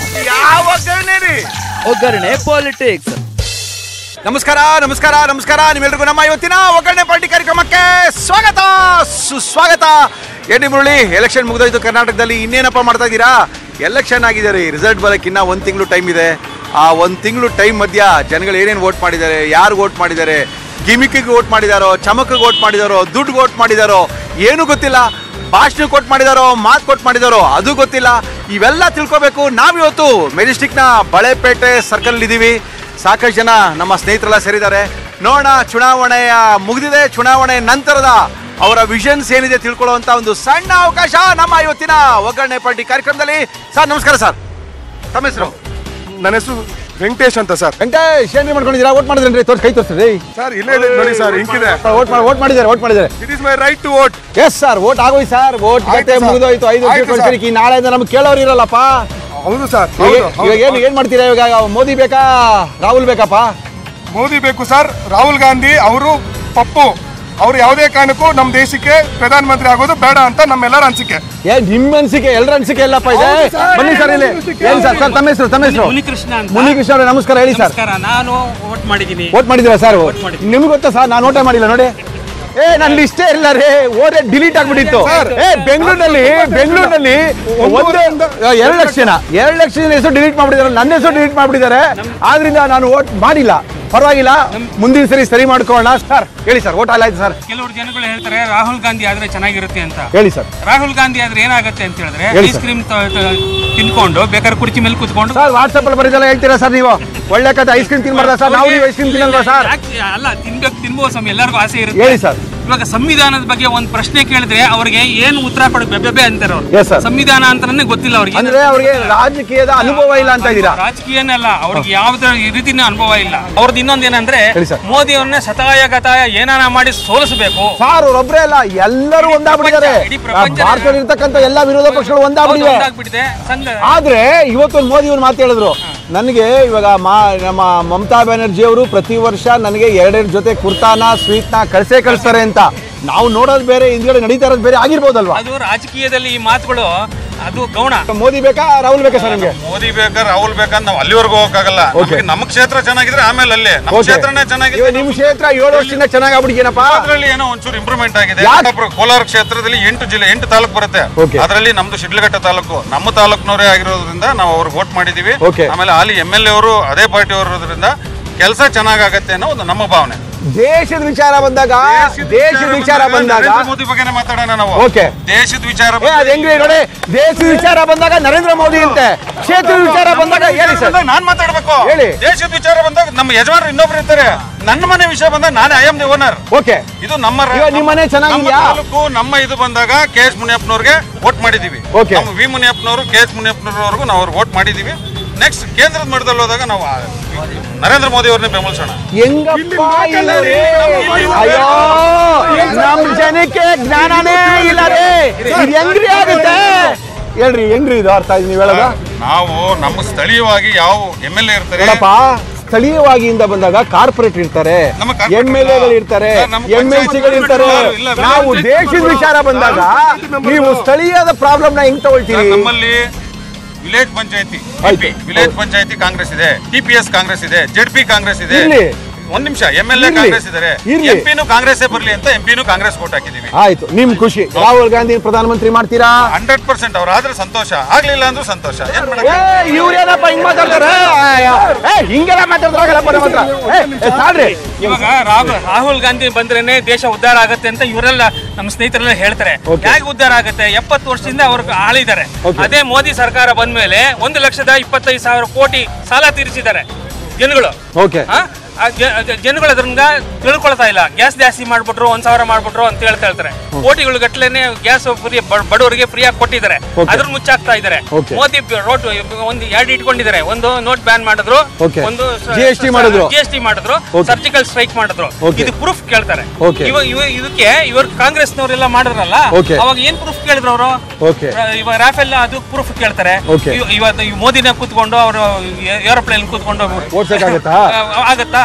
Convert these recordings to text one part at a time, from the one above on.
ಯಾವ ಒಗ್ಗರಣೆ ರೀ ಒಗ್ಗರಣೆ ಪಾಲಿಟಿಕ್ಸ್ ನಮಸ್ಕಾರ ನಮಸ್ಕಾರ ನಮಸ್ಕಾರ ನಿಮ್ಮೆಲ್ರಿಗೂ ನಮ್ಮ ಇವತ್ತಿನ ಒಗ್ಗರಣೆ ಪಾರ್ಟಿ ಕಾರ್ಯಕ್ರಮಕ್ಕೆ ಸ್ವಾಗತ ಸುಸ್ವಾಗತ ಎಣ್ಣೆ ಮುರಳಿ ಎಲೆಕ್ಷನ್ ಮುಗಿದೋಯ್ತು ಕರ್ನಾಟಕದಲ್ಲಿ ಇನ್ನೇನಪ್ಪ ಮಾಡ್ತಾ ಇದ್ದೀರಾ ಎಲೆಕ್ಷನ್ ಆಗಿದೆ ರೀ ರಿಸಲ್ಟ್ ಬರೋಕ್ಕೆ ಇನ್ನೂ ಒಂದು ತಿಂಗಳು ಟೈಮ್ ಇದೆ ಆ ಒಂದು ತಿಂಗಳು ಟೈಮ್ ಮಧ್ಯ ಜನಗಳು ಏನೇನು ವೋಟ್ ಮಾಡಿದ್ದಾರೆ ಯಾರು ವೋಟ್ ಮಾಡಿದ್ದಾರೆ ಗಿಮಿಕಿಗೆ ವೋಟ್ ಮಾಡಿದಾರೋ ಚಮಕಿಗೆ ವೋಟ್ ಮಾಡಿದಾರೋ ದುಡ್ಡು ವೋಟ್ ಮಾಡಿದಾರೋ ಏನೂ ಗೊತ್ತಿಲ್ಲ ಭಾಷಣ ಕೊಟ್ಟು ಮಾಡಿದಾರೋ ಮಾತು ಕೊಟ್ಟು ಮಾಡಿದಾರೋ ಅದು ಗೊತ್ತಿಲ್ಲ ಇವೆಲ್ಲ ತಿಳ್ಕೊಬೇಕು ನಾವಿವತ್ತು ಮೆಜೆಸ್ಟಿಕ್ನ ಬಳೆಪೇಟೆ ಸರ್ಕಲ್ ಇದ್ದೀವಿ ಸಾಕಷ್ಟು ಜನ ನಮ್ಮ ಸ್ನೇಹಿತರೆಲ್ಲ ಸೇರಿದ್ದಾರೆ ನೋಡೋಣ ಚುನಾವಣೆಯ ಮುಗಿದಿದೆ ಚುನಾವಣೆ ನಂತರದ ಅವರ ವಿಷನ್ಸ್ ಏನಿದೆ ತಿಳ್ಕೊಳ್ಳುವಂತ ಒಂದು ಸಣ್ಣ ಅವಕಾಶ ನಮ್ಮ ಇವತ್ತಿನ ಒಗ್ಗರಣೆ ಪಾರ್ಟಿ ಕಾರ್ಯಕ್ರಮದಲ್ಲಿ ಸರ್ ನಮಸ್ಕಾರ ಸರ್ ತಮ್ಮ ಹೆಸರು ನನ್ನ ಹೆಸರು ವೆಂಕಟೇಶ್ ಅಂತ ಸರ್ ವೆಂಕಟೇಶ್ ಏನ್ರಿ ಮಾಡ್ಕೊಂಡಿದ್ದೀರಾ ಓಟ್ ಮಾಡಿದ್ರೇನ್ರಿ ತೋರ್ಸಿ ಕೈ ತೋರಿಸ್ರಿ ಸರ್ ಇಲ್ಲೇ ಇದೆ ನೋಡಿ ಸರ್ ಇಂಕಿದೆ ಓಟ್ ಮಾಡಿ ಓಟ್ ಮಾಡಿದ್ದಾರೆ ಓಟ್ ಮಾಡಿದ್ದಾರೆ it is my right to vote yes sir vote ಆಗೋಯ್ತು ಸರ್ ಓಟ್ ಆಯ್ತು ಕತೆ sir. ಮುಗಿದೋಯ್ತು ಐದು ವರ್ಷ ಆಯ್ತು sir. ಕಳ್ಸಿರಿ ಈ ನಾಳೆಯಿಂದ ನಮ್ಗೆ ಕೇಳೋರು ಇರಲ್ಲಪ್ಪ ಹೌದು ಸರ್ ಇವಾಗ ಹೌದು, ಇವಾಗ ಏನು ಹೌದು. ಏನ್ ಮಾಡ್ತೀರಾ ಇವಾಗ ಮೋದಿ ಬೇಕಾ ರಾಹುಲ್ ಬೇಕಪ್ಪ ಮೋದಿ ಬೇಕು ಸರ್ ರಾಹುಲ್ ಗಾಂಧಿ ಅವರು ಪಪ್ಪು ಅವ್ರು ಯಾವುದೇ ಕಾರಣಕ್ಕೂ ನಮ್ಮ ದೇಶಕ್ಕೆ ಪ್ರಧಾನಮಂತ್ರಿ ಆಗೋದು ಬೇಡ ಅಂತ ನಮ್ಮೆಲ್ಲರ ಅನಿಸಿಕೆ ಏ ನಿಮ್ಮ ಅನ್ಸಿಕೆ ಎಲ್ಲರ ಅನ್ಸಿಕೆ ಎಲ್ಲಪ್ಪ ಇದೆ ಹೌದು sir. ಬನ್ನಿ ಸರ್ ಇಲ್ಲಿ ಏನ್ ಸರ್ ಸರ್ ತಮ್ಮ ಹೆಸರು ತಮ್ಮ ಹೆಸರು ಮುನಿಕೃಷ್ಣ ಅಂತ ಮುನಿಕೃಷ್ಣ ಅವರೇ ನಮಸ್ಕಾರ ಹೇಳಿ ಸರ್ ನಮಸ್ಕಾರ ನಾನು ವೋಟ್ ಮಾಡಿದ್ದೀನಿ ವೋಟ್ ಮಾಡಿದ್ದೀರಾ ಸರ್ Vote ಮಾಡಿದ್ದೀನಿ. ನಿಮ್ಗೆ ಗೊತ್ತಾ ಸರ್ ನಾನು ಓಟೇ ಮಾಡಿಲ್ಲ ನೋಡಿ ಏ ನನ್ನ ಲಿಸ್ಟೇ ಇಲ್ಲ ರೀ ಓದೇ ಡಿಲೀಟ್ ಆಗ್ಬಿಟ್ಟಿತ್ತು ಏ ಬೆಂಗಳೂರಿನಲ್ಲಿ ಬೆಂಗಳೂರಿನಲ್ಲಿ ಒಂದು ಎರಡು ಲಕ್ಷ ಜನ ಎರಡು ಲಕ್ಷ ಜನ ಹೆಸರು ಡಿಲೀಟ್ ಮಾಡ್ಬಿಟ್ಟಿದ್ದಾರೆ ನನ್ನ ಹೆಸರು ಡಿಲೀಟ್ ಮಾಡ್ಬಿಟ್ಟಿದ್ದಾರೆ ಆದ್ರಿಂದ ನಾನು ವೋಟ್ ಮಾಡಿಲ್ಲ ಪರವಾಗಿಲ್ಲ ಮುಂದಿನ ಸರಿ ಸರಿ ಮಾಡ್ಕೊಳ್ಳೋಣ ಸರ್ ಹೇಳಿ ಸರ್ ಓಟ್ ಆಯ್ತು ಸರ್ ಕೆಲವರು ಜನಗಳು ಹೇಳ್ತಾರೆ ರಾಹುಲ್ ಗಾಂಧಿ ಆದ್ರೆ ಚೆನ್ನಾಗಿರುತ್ತೆ ಅಂತ ಹೇಳಿ ಸರ್ ರಾಹುಲ್ ಗಾಂಧಿ ಆದ್ರೆ ಏನಾಗುತ್ತೆ ಅಂತ ಹೇಳಿದ್ರೆ ಹೇಳಿ ಐಸ್ sir. ಕ್ರೀಮ್ ತಿನ್ಕೊಂಡು ಬೇಕಾದ್ರೆ ಕುರ್ಚಿ ಮೇಲೆ ಕೂತ್ಕೊಂಡು ಸರ್ ವಾಟ್ಸಪ್ ಅಲ್ಲಿ ಬರೀದಲ್ಲ ಹೇಳ್ತೀರಾ ಸರ್ ನೀವು ಒಳ್ಳೆ ಕತೆ ಐಸ್ ಕ್ರೀಮ್ ತಿನ್ಬಾರ್ದ ಸರ್ ನಾವು ನೀವು ಐಸ್ ಕ್ರೀಮ್ ತಿನ್ನಲ್ವಾ ಸರ್ ಯಾಕೆ- ಅಲ್ಲ ತಿನ್ಬೇಕು ತಿನ್ಬೋದು ಸ್ವಾಮಿ ಎಲ್ಲರಿಗೂ ಆಸೆ ಇರುತ್ತೆ ಹೇಳಿ ಸರ್ ಇವಾಗ ಸಂವಿಧಾನದ ಬಗ್ಗೆ ಒಂದ್ ಪ್ರಶ್ನೆ ಕೇಳಿದ್ರೆ ಅವ್ರಿಗೆ ಏನು ಉತ್ತರ ಕೊಡ ಬೆಬ್ಬೆ ಅಂತಾರೆ Yes, sir. ಅವ್ರು ಸಂವಿಧಾನ ಅಂತಾನೆ ಗೊತ್ತಿಲ್ಲ ಅವ್ರಿಗೆ ಅಂದ್ರೆ ಅವ್ರಿಗೆ ರಾಜಕೀಯದ ಅನುಭವ ಇಲ್ಲ ಅಂತ ಇದ್ದೀರಾ ರಾಜಕೀಯನೇ ಅಲ್ಲ ಅವ್ರಿಗೆ ಯಾವ್ದೇ ರೀತಿನ ಅನುಭವ ಇಲ್ಲ ಅವ್ರದ್ದು ಇನ್ನೊಂದ್ ಏನಂದ್ರೆ ಹೇಳಿ sir. ಮೋದಿ ಅವ್ರನ್ನ ಸತಾಯ ಗತಾಯ ಏನಾನ ಮಾಡಿ ಸೋಲಿಸಬೇಕು ಸಾರ್ ಒಬ್ಬರೇ ಅಲ್ಲ ಎಲ್ಲರೂ ಒಂದಾಗ್ಬಿಟ್ಟಿದ್ದಾರೆ ಇಡೀ ಪ್ರಪಂಚ- ಭಾರತದಲ್ಲಿ ಇರ್ತಕ್ಕಂಥ ಎಲ್ಲಾ ವಿರೋಧ ಪಕ್ಷಗಳು ಒಂದಾಗ್ಬಿಟ್ಟಿವೆ ಒಂದಾಗ್ಬಿಟ್ಟಿದೆ ಸಂಘ ಆದ್ರೆ ಇವತ್ತು ಮೋದಿ ಅವ್ರು ಮಾತು ಹೇಳಿದ್ರು ನನಗೆ ಇವಾಗ ಮಾ ನಮ್ಮ ಮಮತಾ ಬ್ಯಾನರ್ಜಿ ಅವರು ಪ್ರತಿ ವರ್ಷ ನನಗೆ ಎರಡೆರಡು ಜೊತೆ ಕುರ್ತಾನ ಸ್ವೀಟ್ನ ಕಳ್ಸೇ ಕಳಿಸ್ತಾರೆ ಅಂತ ನಾವು ನೋಡೋದು ಬೇರೆ ಹಿಂದ್ಗಡೆ ನಡೀತಾ ಇರೋದು ಬೇರೆ ಆಗಿರ್ಬೋದಲ್ವಾ ಅದು ರಾಜಕೀಯದಲ್ಲಿ ಈ ಮಾತುಗಳು ಅದು ಗೌಣ ಮೋದಿ ಬೇಕಾ ರಾಹುಲ್ ಬೇಕಾ ಸರ್ ನಿಮ್ಗೆ ಮೋದಿ ಬೇಕಾ ರಾಹುಲ್ ಬೇಕಾ ನಾವು ಅಲ್ಲಿವರೆಗೂ ಹೋಗಕ್ಕಾಗಲ್ಲ Okay. ನಮಗೆ ನಮ್ಮ ಕ್ಷೇತ್ರ ಚೆನ್ನಾಗಿದ್ರೆ ಆಮೇಲೆ ಅಲ್ಲಿ ನಮ್ಮ Okay. ಕ್ಷೇತ್ರನೇ ಇವಾಗ ಚೆನ್ನಾಗಿದೆ ನಿಮ್ ಕ್ಷೇತ್ರ ಏಳು ವರ್ಷದಿಂದ ಚೆನ್ನಾಗಿ ಆಗ್ಬಿಟ್ಟಿದ್ದೀನಪ್ಪ ಅದರಲ್ಲಿ ಏನೋ ಒಂಚೂರು ಇಂಪ್ರೂವ್ಮೆಂಟ್ ಆಗಿದೆ ಯಾಕ್? ಯಾಕಪ್ಪ ಕೋಲಾರ ಕ್ಷೇತ್ರದಲ್ಲಿ ಎಂಟು ಜಿಲ್ಲೆ ಎಂಟು ತಾಲೂಕು ಬರುತ್ತೆ Okay. ಅದರಲ್ಲಿ ನಮ್ದು ಶಿಡ್ಲಘಟ್ಟ ತಾಲೂಕು ನಮ್ಮ ತಾಲೂಕ್ನವರೇ ಆಗಿರೋದ್ರಿಂದ ನಾವು ಅವ್ರಿಗೆ ವೋಟ್ ಮಾಡಿದೀವಿ Okay. ಆಮೇಲೆ ಅಲ್ಲಿ ಎಮ್ ಎಲ್ ಎ ಅವರು ಅದೇ ಪಾರ್ಟಿ ಅವರೋದ್ರಿಂದ ಕೆಲಸ ಚೆನ್ನಾಗಾಗತ್ತೆ ಅನ್ನೋ ಒಂದು ನಮ್ಮ ಭಾವನೆ ದೇಶದ ವಿಚಾರ ಬಂದಾಗ ದೇಶದ ವಿಚಾರ ಬಂದಾಗ ನರೇಂದ್ರ ಮೋದಿ ಬಗ್ಗೆನೇ ಮಾತಾಡೋಣ ನಾವು Okay. ದೇಶದ ವಿಚಾರ ಏ ಅದ್ ಹೆಂಗ್ರಿ ನೋಡಿ ದೇಶದ ವಿಚಾರ ಬಂದಾಗ ನರೇಂದ್ರ ಮೋದಿ ಅಂತೆ ಕ್ಷೇತ್ರದ ವಿಚಾರ ಬಂದಾಗ ಹೇಳಿ ಸರ್ ನಾನ್ ಮಾತಾಡ್ಬೇಕು ಹೇಳಿ. ದೇಶದ ವಿಚಾರ ಬಂದಾಗ ನಮ್ಮ ಯಜಮಾನರು ಇನ್ನೊಬ್ರು ಇರ್ತಾರೆ ನನ್ನ ಮನೆ ವಿಷಯ ಬಂದಾಗ ನಾನೇ I am the owner okay ಇದು ನಮ್ಮ ರ- ಇವಾಗ ನಿಮ್ಮ ಮನೆ ಚೆನ್ನಾಗಿದ್ಯಾ? ನಮ್ಮ ತಾಲೂಕು ನಮ್ಮ ಇದು ಬಂದಾಗ ಕೆ ಎಸ್ ಮುನಿಯಪ್ಪನವ್ರಿಗೆ ವೋಟ್ ಮಾಡಿದೀವಿ Okay. ನಮ್ಮ ವಿ ಮುನಿಯಪ್ಪನವರು ಕೆ ಎಸ್ ಮುನಿಯಪ್ಪನವ್ರವರೆಗೂ ನಾವು ಅವ್ರಿಗೆ ವೋಟ್ ಮಾಡಿದೀವಿ ನೆಕ್ಸ್ಟ್ ಕೇಂದ್ರದ ಮಟ್ಟದಲ್ಲಿ ಹೋದಾಗ ನಾವು ಆ, ನರೇಂದ್ರ ಮೋದಿ ಅವ್ರನ್ನೇ ಬೆಂಬಲಿಸೋಣ ಹೆಂಗಪ್ಪ ಇಲ್ಲ ರೀ? ಅಯ್ಯೋ ನಮ್ ಜನಕ್ಕೆ ಜ್ಞಾನನೇ ಇಲ್ಲ ರೀ ಇದು ಹೆಂಗ್ರಿ ಆಗುತ್ತೆ ಹೇಳ್ರಿ ಹೆಂಗ್ರಿ ಇದು ಅರ್ಥ ಆಯ್ತು ನೀವು ಹೇಳೋದು ನಾವು ನಮ್ಮ ಸ್ಥಳೀಯವಾಗಿ ಯಾವ ಎಮ್ ಎಲ್ ಎ ಇರ್ತಾರೆ ನೋಡಪ್ಪ ಸ್ಥಳೀಯವಾಗಿ ಇಂದ ಬಂದಾಗ ಕಾರ್ಪೊರೇಟ್ ಇರ್ತಾರೆ ನಮ್ಮ corporate ಎಂ ಎಲ್ ಎಗಳು ಇರ್ತಾರೆ ಸರ್, ನಮ್ಮ ಎಂ ಎಲ್ ಸಿಗಳು ಇರ್ತಾರೆ ಪಂಚಾಯತ್ ಇಲ್ಲ, ಇಲ್ಲ. ನಾವು ದೇಶದ ವಿಚಾರ ಬಂದಾಗ ನೀವು ಸ್ಥಳೀಯದ ಪ್ರಾಬ್ಲಮ್ ನ ಹೆಂಗ್ ತಗೊಳ್ತೀರಿ ನಮ್ಮಲ್ಲಿ ವಿಲೇಜ್ ಪಂಚಾಯತಿ ಆಯ್ತು. ವಿಲೇಜ್ ಪಂಚಾಯತಿ ಕಾಂಗ್ರೆಸ್ ಇದೆ ಟಿ ಪಿ ಎಸ್ ಕಾಂಗ್ರೆಸ್ ಇದೆ ಜೆಡ್ ಪಿ ಕಾಂಗ್ರೆಸ್ ಇದೆ ಇರ್ಲಿ. ಒಂದ್ ನಿಮಿಷ ಎಂ ಎಲ್ ಎ ಇರ್ಲಿ. ಕಾಂಗ್ರೆಸ್ ಇದಾರೆ ಇರ್ಲಿ. ಎಂ ಪಿನೂ ಕಾಂಗ್ರೆಸ್ ಬರ್ಲಿ ಅಂತ ಎಂ ಪಿನೂ ಕಾಂಗ್ರೆಸ್ ವೋಟ್ ಹಾಕಿದೀವಿ ಆಯ್ತು ನಿಮ್ ಖುಷಿ ರಾಹುಲ್ ಗಾಂಧಿ ಪ್ರಧಾನಮಂತ್ರಿ ಮಾಡ್ತೀರಾ ಹಂಡ್ರೆಡ್ ಪರ್ಸೆಂಟ್ ಅವ್ರು ಆದ್ರೆ ಸಂತೋಷ ಆಗ್ಲಿಲ್ಲ ಅಂದ್ರೂ ಸಂತೋಷ ಏನ್ ಏ ಮಾಡಕ್ಕೆ ಇವ್ರೇನಪ್ಪ ಹಿಂಗ್ ಮಾತಾಡ್ತಾರೆ ಏ ಹಿಂಗೆಲ್ಲ ಮಾತಾಡ್ತಾರಲ್ಲಪ್ಪ ನಮ್ಮ ಹತ್ರ ಏ, ಏ, ತಾಳ್ರಿ ಇವಾಗ ರಾಹುಲ್ ರಾಹುಲ್ ಗಾಂಧಿ ಬಂದ್ರೇನೆ ದೇಶ ಉದ್ಧಾರ ಆಗುತ್ತೆ ಅಂತ ಇವರೆಲ್ಲ ನಮ್ಮ ಸ್ನೇಹಿತರೆಲ್ಲ ಹೇಳ್ತಾರೆ Okay. ಹೇಗೆ ಉದ್ಧಾರ ಆಗುತ್ತೆ ಎಪ್ಪತ್ತು ವರ್ಷದಿಂದ ಅವ್ರಿಗೆ ಆಳಿದ್ದಾರೆ Okay. ಅದೇ ಮೋದಿ ಸರ್ಕಾರ ಬಂದ್ಮೇಲೆ ಒಂದು ಲಕ್ಷದ ಇಪ್ಪತ್ತೈದು ಸಾವಿರ ಕೋಟಿ ಸಾಲ ತೀರಿಸಿದ್ದಾರೆ ಜನಗಳು ಓಕೆ ಆ? ಆ ಜ- ಜ- ಜನಗಳು ಅದರಿಂದ ತಿಳ್ಕೊಳ್ತಾ ಇಲ್ಲ ಗ್ಯಾಸ್ ಜಾಸ್ತಿ ಮಾಡ್ಬಿಟ್ರು ಒಂದ್ ಸಾವಿರ ಮಾಡ್ಬಿಟ್ರು ಅಂತ ಹೇಳ್ತಾ ಹೇಳ್ತಾರೆ ಕೋಟಿಗಳು ಗಟ್ಲೆನೆ ಗ್ಯಾಸ್ ಫ್ರೀ ಬಡವರಿಗೆ ಫ್ರೀ ಆಗಿ ಕೊಟ್ಟಿದ್ದಾರೆ Okay. ಅದ್ರ ಮುಚ್ಚಾಕ್ತಾ ಇದ್ದಾರೆ Okay. ಮೋದಿ ರೋಡ್ ಒಂದು ಎರಡು ಇಟ್ಕೊಂಡಿದ್ದಾರೆ ಒಂದು ನೋಟ್ ಬ್ಯಾನ್ ಮಾಡಿದ್ರು Okay. ಒಂದು GST ಮಾಡಿದ್ರು. ಜಿ ಎಸ್ ಟಿ ಮಾಡಿದ್ರು Okay. ಸರ್ಜಿಕಲ್ ಸ್ಟ್ರೈಕ್ ಮಾಡಿದ್ರು Okay. ಇದು ಪ್ರೂಫ್ ಕೇಳ್ತಾರೆ Okay. ಇವ ಇವ- ಇದಕ್ಕೆ ಇವರು ಕಾಂಗ್ರೆಸ್ನವರೆಲ್ಲ ಮಾಡಿದ್ರಲ್ಲ Okay. ಅವಾಗ ಏನ್ ಪ್ರೂಫ್ ಕೇಳಿದ್ರು ಅವರು Okay. ಇವಾಗ ರಾಫೆಲ್ ಅದು ಪ್ರೂಫ್ ಕೇಳ್ತಾರೆ Okay. ಇವ- ಇವತ್ತು ಈ ಮೋದಿನ ಕೂತ್ಕೊಂಡು ಅವರು ಏರೋಪ್ಲೇನ್ ಕೂತ್ಕೊಂಡು ಓಡ್ಸಕ್ಕಾಗತ್ತಾ? ಆ, ಆಗತ್ತಾ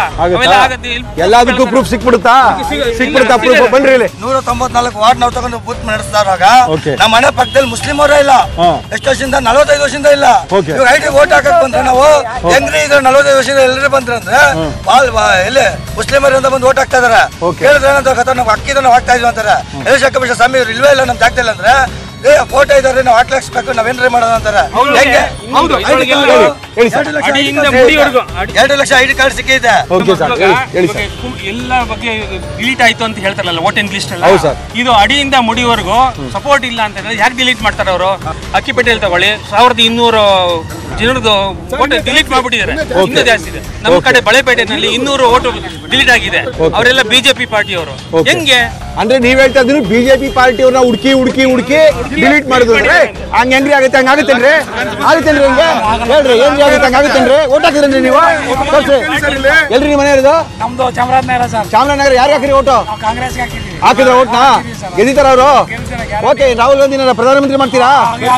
ಅವೆಲ್ಲ ಆಗತ್ತೆ ಇಲ್ಲಿ ಎಲ್ಲದಕ್ಕೂ ಪ್ರೂಫ್ ಸಿಕ್ಬಿಡುತ್ತಾ ಸಿಗ- ಸಿಕ್ಬಿಡುತ್ತಾ ಸಿಗ- ಪ್ರೂಫ್ ಬನ್ರಿ ಇಲ್ಲಿ ನೂರ ತೊಂಬತ್ನಾಲ್ಕು ವಾರ್ಡ್ ನಾವು ತಗೊಂಡು ಬೂತ್ ನಡೆಸ್ತಾರಾಗ Okay. ನಮ್ಮ ಮನೆ ಪಕ್ಕದಲ್ಲಿ ಮುಸ್ಲಿಂ ಅವರೇ ಇಲ್ಲ ಹಾ. ಎಷ್ಟು ವರ್ಷದಿಂದ ನಲವತ್ತೈದು ವರ್ಷದಿಂದ ಇಲ್ಲ Okay. ಇವಾಗ ಐಟಿ ವೋಟ್ ಹಾಕಕ್ ಬಂದ್ರೆ ನಾವು ಹೆಂಗ್ರಿ ಇದು ನಲವತ್ತೈದು ವರ್ಷದಿಂದ ಎಲ್ಲರೂ ಬಂದ್ರೆ ಅಂದ್ರೆ ಬಾಳ್ ಬಾ- ಎಲ್ಲಿ ಮುಸ್ಲಿಮರು ಅಂತ ಬಂದು ವೋಟ್ ಹಾಕ್ತಾ ಇದಾರೆ Okay. ಕೇಳಿದ್ರೆ ಏನಂತ ಗೊತ್ತಾ ನಾವು ಅಕ್ಕಿದ ನಾವು ಹಾಕ್ತಾ ಇದೀವಿ ಅಂತಾರೆ ಎಲ್ಲಿ ಕಮಿಷನ್ ಸ್ವಾಮಿ ಇವ್ರು ಇಲ್ವೇ ಇಲ್ಲ ನಮ್ ಜಾಗದಲ್ಲಿ ಅಂದ್ರೆ ಏ ಫೋಟೋ ಇದಾರೆ ನಾವು ಹಾಕ್ಲಾಕ್ಸ್ಬೇಕು ನಾವೇನ್ರಿ ಮಾಡೋದು ಅಂತಾರೆ ಹೆಂಗೆ ಹೌದು, ಇದ್ರೊಳಗೆ ಎಲ್ಲ ಹೇಳಿ, ಹೇಳಿ ಸರ್. ಎರಡು ಲಕ್ಷ ಅಡಿಯಿಂದ ID card ಮುಡಿವರೆಗೂ ಅಡಿ- ಎರಡು ಲಕ್ಷ ಐಡಿ ಕಾರ್ಡ್ ಸಿಕ್ಕಿದೆ ಓಕೆ ಸರ್ ಇವಾಗ ಹೇಳಿ ಹೇಳಿ ಸರ್ ಇವಾಗ ಕುಂ- ಎಲ್ಲ ಬಗ್ಗೆ ಡಿಲೀಟ್ ಆಯ್ತು ಅಂತ ಹೇಳ್ತಾರಲ್ಲ ವೋಟಿಂಗ್ ಲಿಸ್ಟ್ ಎಲ್ಲ ಹೌದು ಸರ್. ಇದು ಅಡಿಯಿಂದ ಮುಡಿವರೆಗೂ ಸಪೋರ್ಟ್ ಇಲ್ಲ ಅಂತ ಹೇಳಿದ್ರೆ ಯಾಕೆ ಡಿಲೀಟ್ ಮಾಡ್ತಾರೆ ಅವರು ಅಕ್ಕಿಪೇಟೆಯಲ್ಲಿ ತಗೊಳ್ಳಿ ಸಾವಿರದ ಇನ್ನೂರು ಜನರದು ವೋಟ್ ಡಿಲೀಟ್ ಮಾಡ್ಬಿಟ್ಟಿದ್ದಾರೆ ಇನ್ನೂ ಜಾಸ್ತಿ ಇದೆ ನಮ್ಮ ಕಡೆ ಬಳೆಪೇಟೆನಲ್ಲಿ ಇನ್ನೂರು ವೋಟ್ ಡಿಲೀಟ್ ಆಗಿದೆ ಅವರೆಲ್ಲ ಬಿಜೆಪಿ ಪಾರ್ಟಿಯವರು Okay. ಹೆಂಗೆ ಅಂದ್ರೆ ನೀವ್ ಹೇಳ್ತಾ ಇದ್ರು ಬಿಜೆಪಿ ಪಾರ್ಟಿಯವ್ರನ್ನ ಹುಡುಕಿ ಹುಡುಕಿ ಹುಡುಕಿ ಡಿಲೀಟ್ ಮಾಡಿದ್ರು ಅಂದ್ರೆ ಹಂಗ ಹೆಂಗ್ರಿ ಆಗುತ್ತೆ ಹಂಗ ಆಗುತ್ತೇನ್ರಿ ಆಗುತ್ತೇನ್ರಿ ಹಂಗೆ ಹೇಳ್ರಿ ಏನ್ರಿ ಆಗುತ್ತೆ ಹಂಗ ಆಗುತ್ತೇನ್ರಿ ಓಟ್ ಹಾಕಿದ್ರೇನ್ರಿ ನೀವು ತೋರ್ಸಿ ಎಲ್ರಿ ನಿಮ್ಮ ಮನೆ ಇರೋದು ನಮ್ದು ಚಾಮರಾಜನಗರ ಸರ್ ಚಾಮರಾಜನಗರ ಯಾರು ಹಾಕಿರಿ ಓಟು ಕಾಂಗ್ರೆಸ್ಗೆ ಹಾಕಿದ್ವಿ ಹಾಕಿದ್ರ ಓಟ್ನ ಗೆದ್ದಿತಾರ ಅವರು ಓಕೆ ರಾಹುಲ್ ಗಾಂಧಿನ ಪ್ರಧಾನಮಂತ್ರಿ ಮಾಡ್ತೀರಾ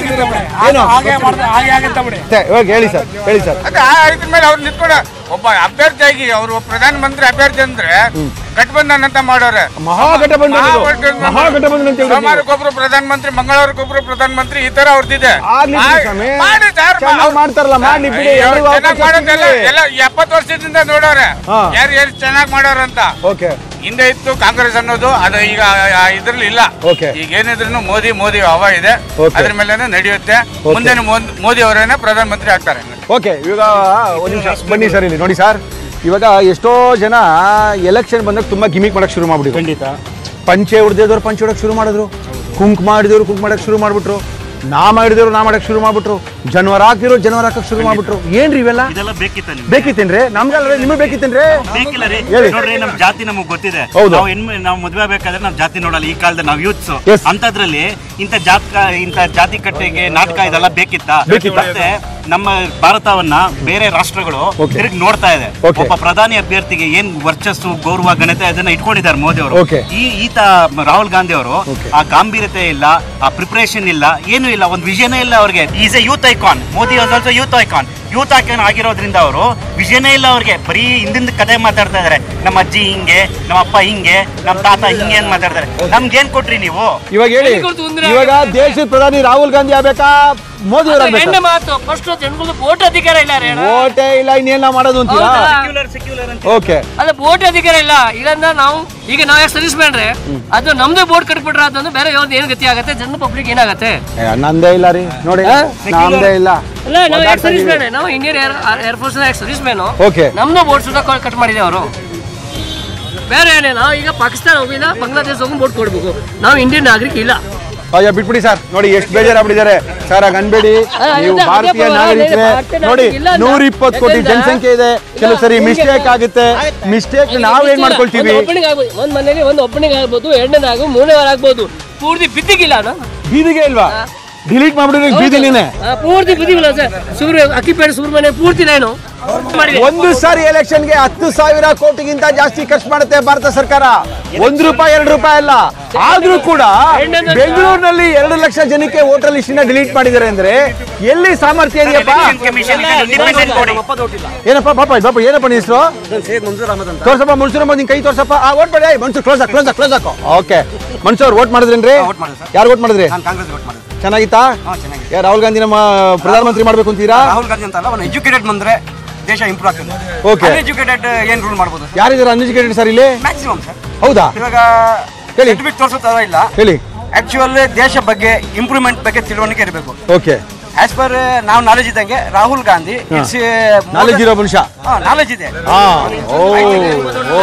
ಏನು ಹಾಗೆ ಮಾಡ್ದೆ ಹಾಗೆ ಆಗುತ್ತೆ ಬಿಡಿ ಮತ್ತೆ ಇವಾಗ ಹೇಳಿ ಸರ್ ಹೇಳಿ ಸರ್ ಅದೇ ಆ ಇದ್ರ ಮೇಲೆ ಅವ್ರು ನಿಂತ್ಕೊಂಡ ಒಬ್ಬ ಅಭ್ಯರ್ಥಿಯಾಗಿ ಅವರು ಪ್ರಧಾನಮಂತ್ರಿ ಅಭ್ಯರ್ಥಿ ಅಂದ್ರೆ ಗಠಬಂಧನ್ ಅಂತ ಮಾಡೋರೆ ಮಹಾಗಠಬಂಧನ ಇದು. ಮಹಾಗಠಬಂಧನ. ಮಹಾಗಠಬಂಧನ ಅಂತ ಹೇಳ್ಬಿಟ್ಟು ನೀವು. ಸೋಮವಾರಕ್ಕೊಬ್ರು ಪ್ರಧಾನಮಂತ್ರಿ ಮಂಗಳವಾರಕ್ಕೊಬ್ರು ಪ್ರಧಾನಮಂತ್ರಿ ಈ ತರ ಅವ್ರದ್ದಿದೆ ಆಗ್ಲಿ ಬಿಡಿ ಸ್ವಾಮಿ. ಮಾಡಿ ಸರ್ ಚೆನ್ನಾಗ್ ಮಾಡ್ತಾರಲ್ಲ, ಮಾಡ್ಲಿ ಬಿಡಿ, ಎಲ್ರಿಗೂ ಅವಕಾಶ ಚೆನ್ನಾಗಿ ಮಾಡೋದೆಲ್ಲ ಸಿಗ್ಲಿ. ಎಲ್ಲ ಎಪ್ಪತ್ತು ವರ್ಷದಿಂದ ನೋಡೋರೆ ಹಾ. ಯಾರು ಯಾರು ಚೆನ್ನಾಗಿ ಮಾಡೋರು ಅಂತ ಓಕೆ ಹಿಂದೆ ಇತ್ತು ಕಾಂಗ್ರೆಸ್ ಅನ್ನೋದು ಅದು ಈಗ ಇದ್ರಲ್ಲಿ ಇಲ್ಲ Okay. ಈಗ ಏನಿದ್ರು ಮೋದಿ ಮೋದಿ ಹವಾ ಇದೆ Okay. ಅದ್ರ ಮೇಲೆ ನಡೆಯುತ್ತೆ ಮುಂದೆ ಮೋದಿ ಅವರೇನೆ ಪ್ರಧಾನಮಂತ್ರಿ ಆಗ್ತಾರೆ ಓಕೆ ಇವಾಗ ಒಂದು ನಿಮಿಷ ಬನ್ನಿ ಸರ್ ಇಲ್ಲಿ ನೋಡಿ ಸರ್ ಇವಾಗ ಎಷ್ಟೋ ಜನ ಎಲೆಕ್ಷನ್ ಬಂದಾಗ ತುಂಬಾ ಗಿಮಿಕ್ ಮಾಡಕ್ ಶುರು ಮಾಡ್ಬಿಟ್ಟು ಖಂಡಿತ ಪಂಚೆ ಹೊಡೆದವ್ರು ಪಂಚೆ ಹೊಡಕ್ ಶುರು ಮಾಡಿದ್ರು ಕುಂಕುಮ ಹಿಡಿದವ್ರು ಕುಂಕುಮ ಮಾಡಕ್ ಶುರು ಮಾಡ್ಬಿಟ್ರು ನಾಮ ಹಿಡಿದವ್ರು ನಾಮ ಮಾಡಕ್ ಶುರು ಮಾಡ್ಬಿಟ್ರು ಜನವರ ಹಾಕಿರೋ ಜನವರ ಹಾಕಕ್ ಶುರು ಮಾಡ್ಬಿಟ್ರು ಏನ್ರಿ ಇವೆಲ್ಲ ಇದೆಲ್ಲ ಬೇಕಿತ್ತ ನಿಮ್ಗೆ ಬೇಕಿತ್ತೇನ್ರಿ ನಮ್ಗಲ್ರಿ ನಿಮಗೆ ಬೇಕಿತ್ತೇನ್ರಿ ಬೇಕಿಲ್ಲ ರೀ ಹೇಳಿ. ನೋಡ್ರಿ ನಮ್ ಜಾತಿ ನಮಗ್ ಗೊತ್ತಿದೆ ಹೌದು. ನಾವು ಹೆಣ್ಣು ನಾವು ಮದ್ವೆ ಬೇಕಾದ್ರೆ ನಾವ್ ಜಾತಿ ನೋಡಲ್ಲ ಈ ಕಾಲದಲ್ಲಿ ನಾವು ಯೂತ್ಸ್ Yes. ಅಂತದ್ರಲ್ಲಿ ಇಂಥ ಜಾತಕ ಇಂಥ ಜಾತಿ ಕಟ್ಟೆಗೆ ನಾಟಕ ಇದೆಲ್ಲ ಬೇಕಿತ್ತ ಬೇಕಿತ್ತ. ಮತ್ತೆ ನಮ್ಮ ಭಾರತವನ್ನ ಬೇರೆ ರಾಷ್ಟ್ರಗಳು Okay. ತಿರುಗಿ ನೋಡ್ತಾ ಇದೆ Okay. ಒಬ್ಬ ಪ್ರಧಾನಿ ಅಭ್ಯರ್ಥಿಗೆ ಏನ್ ವರ್ಚಸ್ಸು ಗೌರವ ಘನತೆ ಅದನ್ನ ಇಟ್ಕೊಂಡಿದ್ದಾರೆ ಮೋದಿ ಅವರು Okay. ಈ ಈತ ರಾಹುಲ್ ಗಾಂಧಿ ಅವರು Okay. ಆ ಗಾಂಭೀರ್ಯತೆ ಇಲ್ಲ ಆ ಪ್ರಿಪರೇಷನ್ ಇಲ್ಲ ಏನು ಇಲ್ಲ ಒಂದು ವಿಷಯನೇ ಇಲ್ಲ ಅವ್ರಿಗೆ is a youth icon Modi was also youth icon youth icon ಆಗಿರೋದ್ರಿಂದ ಅವರು ವಿಷಯನೇ ಇಲ್ಲ ಅವ್ರಿಗೆ ಬರೀ ಹಿಂದಿನ ಕತೆ ಮಾತಾಡ್ತಾ ಇದಾರೆ ನಮ್ಮ ಅಜ್ಜಿ ಹಿಂಗೆ ನಮ್ಮ ಅಪ್ಪ ಹಿಂಗೆ ನಮ್ಮ ತಾತ ಹಿಂಗೆ ಅಂತ ಮಾತಾಡ್ತಾರೆ ನಮ್ಗೇನ್ ಕೊಟ್ರಿ ನೀವು ಇವಾಗ ಹೇಳಿ ಎಲ್ಲಿಗೆ ತೊಂದ್ರೆ ಇವಾಗ ದೇಶದ ಪ್ರಧಾನಿ ರಾಹುಲ್ ಗಾಂಧಿ ಆಗ್ಬೇಕಾ ಮೋದಿ ಅವ್ರು ಹೆಣ್ಣು ಆಗ್ಬೇಕಾ ಮಾತು ಫಸ್ಟ್ ಜನಗಳು ವೋಟ್ ಅಧಿಕಾರ ಇಲ್ಲ ರೀ ಅಣ್ಣ. ಓಟೇ ಇಲ್ಲ ಇನ್ನೇನ ಮಾಡೋದು ಅಂತೀರಾ ಹೌದಾ? ಸೆಕ್ಯುಲರ್ ಸೆಕ್ಯುಲರ್ ಅಂತ ಓಕೆ ಅಲ್ಲ ವೋಟ್ ಅಧಿಕಾರ ಇಲ್ಲ ಇಲ್ಲಂದ ನಾವು ಈಗ ನಾವು ಯಾಕೆ ಸರ್ವಿಸ್ ಮಾಡ್ರೆ ಅದು ನಮ್ದೇ ಬೋರ್ಡ್ ಕಟ್ಬಿಟ್ರೆ ಅದೊಂದು ಬೇರೆ ಯಾವ್ದು ಏನ್ ಗತಿ ಆಗತ್ತೆ ಜನ ಪಬ್ಲಿಕ್ ಏನಾಗತ್ತೆ ನಂದೇ ಇಲ್ಲ ರೀ ನೋಡಿ ನಮ್ದೇ ಇಲ್ಲ ಅಲ್ಲ ನಾವು ಯಾಕೆ ಸರ್ವಿಸ್ ಮ್ಯಾನ್ ನಾವು ಇಂಡಿಯನ್ ಏರ್ ಏರ್ ಫೋರ್ಸ್ ಯಾಕೆ ಸರ್ವಿಸ್ ಮ್ಯಾನು ಓಕೆ ನಮ್ದು ಬೋರ್ಡ್ ಸುತ್ತ ಕಟ್ ಮಾಡಿದೆ ಅವರು ಬೇರೆ ಏನಿಲ್ಲ ಈಗ ಪಾಕಿಸ್ತಾನ ಹೋಗಿಲ್ಲ ಬಾಂಗ್ಲಾದೇಶ ಹೋಗಿ ಬೋರ್ಡ್ ಕೊಡ್ಬೇಕು ನಾವು ಇಂಡಿಯನ್ ನಾಗರಿಕ ಇಲ್ಲ ಅಯ್ಯೋ ಬಿಟ್ಬಿಡಿ ಸರ್ ನೋಡಿ ಎಷ್ಟು ಬೇಜಾರಾಗ್ಬಿಟ್ಟಿದ್ದಾರೆ ಸರ್ ಹಾಗ ಅನ್ಬೇಡಿ ನೀವು ಅದೇ ಭಾರತೀಯ ಪರವಾಗಿಲ್ಲ, ನಾಗರಿಕರೇ ಭಾರತೀಯ ನೋಡಿ ನಾಗರಿಕ ಇಲ್ಲ ಅಂತ. ನೂರ ಇಪ್ಪತ್ತು ಕೋಟಿ ಯಾಕಂದ್ರೆ ಜನಸಂಖ್ಯೆ ಇದೆ ಕೆಲವು ಸರಿ ಮಿಸ್ಟೇಕ್ ಆಗುತ್ತೆ ಮಿಸ್ಟೇಕ್ ನಾವೇನ್ ಮಾಡ್ಕೊಳ್ತೀವಿ ಒಬ್ಬನಿಗೆ ಆಗ್ಬೋದು ಒಂದ್ ಮನೇಲಿ ಒಂದು ಒಬ್ಬನಿಗೆ ಆಗ್ಬೋದು ಎರಡನೇದಾಗು ಮೂರನೇ ಆಗ್ಬೋದು ಪೂರ್ತಿ ಬಿದ್ದಿಗಿಲ್ಲ ಅಣ್ಣ ಬೀದಿಗೆ ಇಲ್ವಾ ಡಿಲೀಟ್ ಮಾಡ್ಬಿಡಿ ಬೀದಿಲಿನೇ ಆ, ಪೂರ್ತಿ ಬಿದ್ದಿಗಿಲ್ಲ ಸರ್ ಸುಬ್ರ ಅಕ್ಕಿಪೇಟೆ ಸುಬ್ರಹ್ಮಣ್ಯ ಪೂರ್ತಿ ನಾನು ಮಾಡಿದೆ ಒಂದು ಸಾರಿ ಎಲೆಕ್ಷನ್ಗೆ ಹತ್ತು ಸಾವಿರ ಕೋಟಿಗಿಂತ ಜಾಸ್ತಿ ಖರ್ಚು ಮಾಡುತ್ತೆ ಭಾರತ ಸರ್ಕಾರ ಒಂದು ರೂಪಾಯಿ ಎರಡು ರೂಪಾಯಿ ಅಲ್ಲ ಆದ್ರೂ ಕೂಡ ಬೆಂಗಳೂರಿನಲ್ಲಿ ಎರಡು ಲಕ್ಷ ಜನಕ್ಕೆ ವೋಟರ್ ಲಿಸ್ಟ್ ಡಿಲೀಟ್ ಮಾಡಿದ್ದಾರೆ ಅಂದ್ರೆ ಎಲ್ಲಿ ಸಾಮರ್ಥ್ಯ ಇದೆಯಪ್ಪ ಕಮಿಷನ್ ಇಂಡಿಪೆಂಡೆಂಟ್ ಬಾಡಿ ಏನಪ್ಪ ಪಾಪ ಪಾಪ ಏನಪ್ಪ ನಿನ್ ಹೆಸರು ತೋರ್ಸಪ್ಪ ಮನ್ಸೂರ್ ಅಹಮದ್ ನಿನ್ ಕೈ ತೋರ್ಸಪ್ಪ ಆ ವೋಟ್ ಮಾಡಿ ಮನ್ಸೂರ್ ಕ್ಲೋಸ್ ಕ್ಲೋಸ್ ಕ್ಲೋಸ್ ಹಾಕೋ ಓಕೆ ಮನ್ಸೂರ್ ವೋಟ್ ಮಾಡಿದ್ರೇನ್ರಿ ಯಾರು ವೋಟ್ ಮಾಡಿದ್ರಿ ಕಾಂಗ್ರೆಸ್ ವೋಟ್ ಮಾಡಿದ್ರು ಚೆನ್ನಾಗಿತ್ತಾ ಯಾ ರಾಹುಲ್ ಗಾಂಧಿ ನಮ್ಮ ಪ್ರಧಾನಮಂತ್ರಿ ಮಾಡ್ಬೇಕು ಅಂತೀರಾ ರಾಹುಲ್ ಗಾಂಧಿ ಅಂತಲ್ಲ ಒಂದು ಎಜುಕೇಟೆಡ್ ಬಂದ್ರೆ ದೇಶ ಇಂಪ್ರೂವ್ ಆಗ್ತದೆ Okay. ಎಜುಕೇಟೆಡ್ ಏನ್ ರೂಲ್ ಮಾಡ್ಬೋದು ಯಾರಿದ್ದಾರೆ ಅನ್ಎಜುಕೇಟೆಡ್ ಸರ್ ಇಲ್ಲಿ ಮ್ಯಾಕ್ಸಿಮಮ್ ಸರ್ ಹೌದಾ ಇವಾಗ ಹೇಳಿ. ಸರ್ಟಿಫಿಕೇಟ್ ತೋರಿಸುತ್ತದ ಇಲ್ಲ ಹೇಳಿ ಆಕ್ಚುಯಲ್ ದೇಶ ಬಗ್ಗೆ ಇಂಪ್ರೂವ್ಮೆಂಟ್ ಬಗ್ಗೆ ತಿಳುವಳಿಕೆ ಇರಬೇಕು ಓಕೆ ಆಸ್ ಪರ್ ನಾವು ನಾಲೆಜ್ ಇದ್ದಂಗೆ ರಾಹುಲ್ ಗಾಂಧಿ ಇಟ್ಸ್ ನಾಲೆಜ್ ಇರೋ ಮನುಷ್ಯ ನಾಲೆಜ್ ಇದೆ ಹಾ ಓ ಓ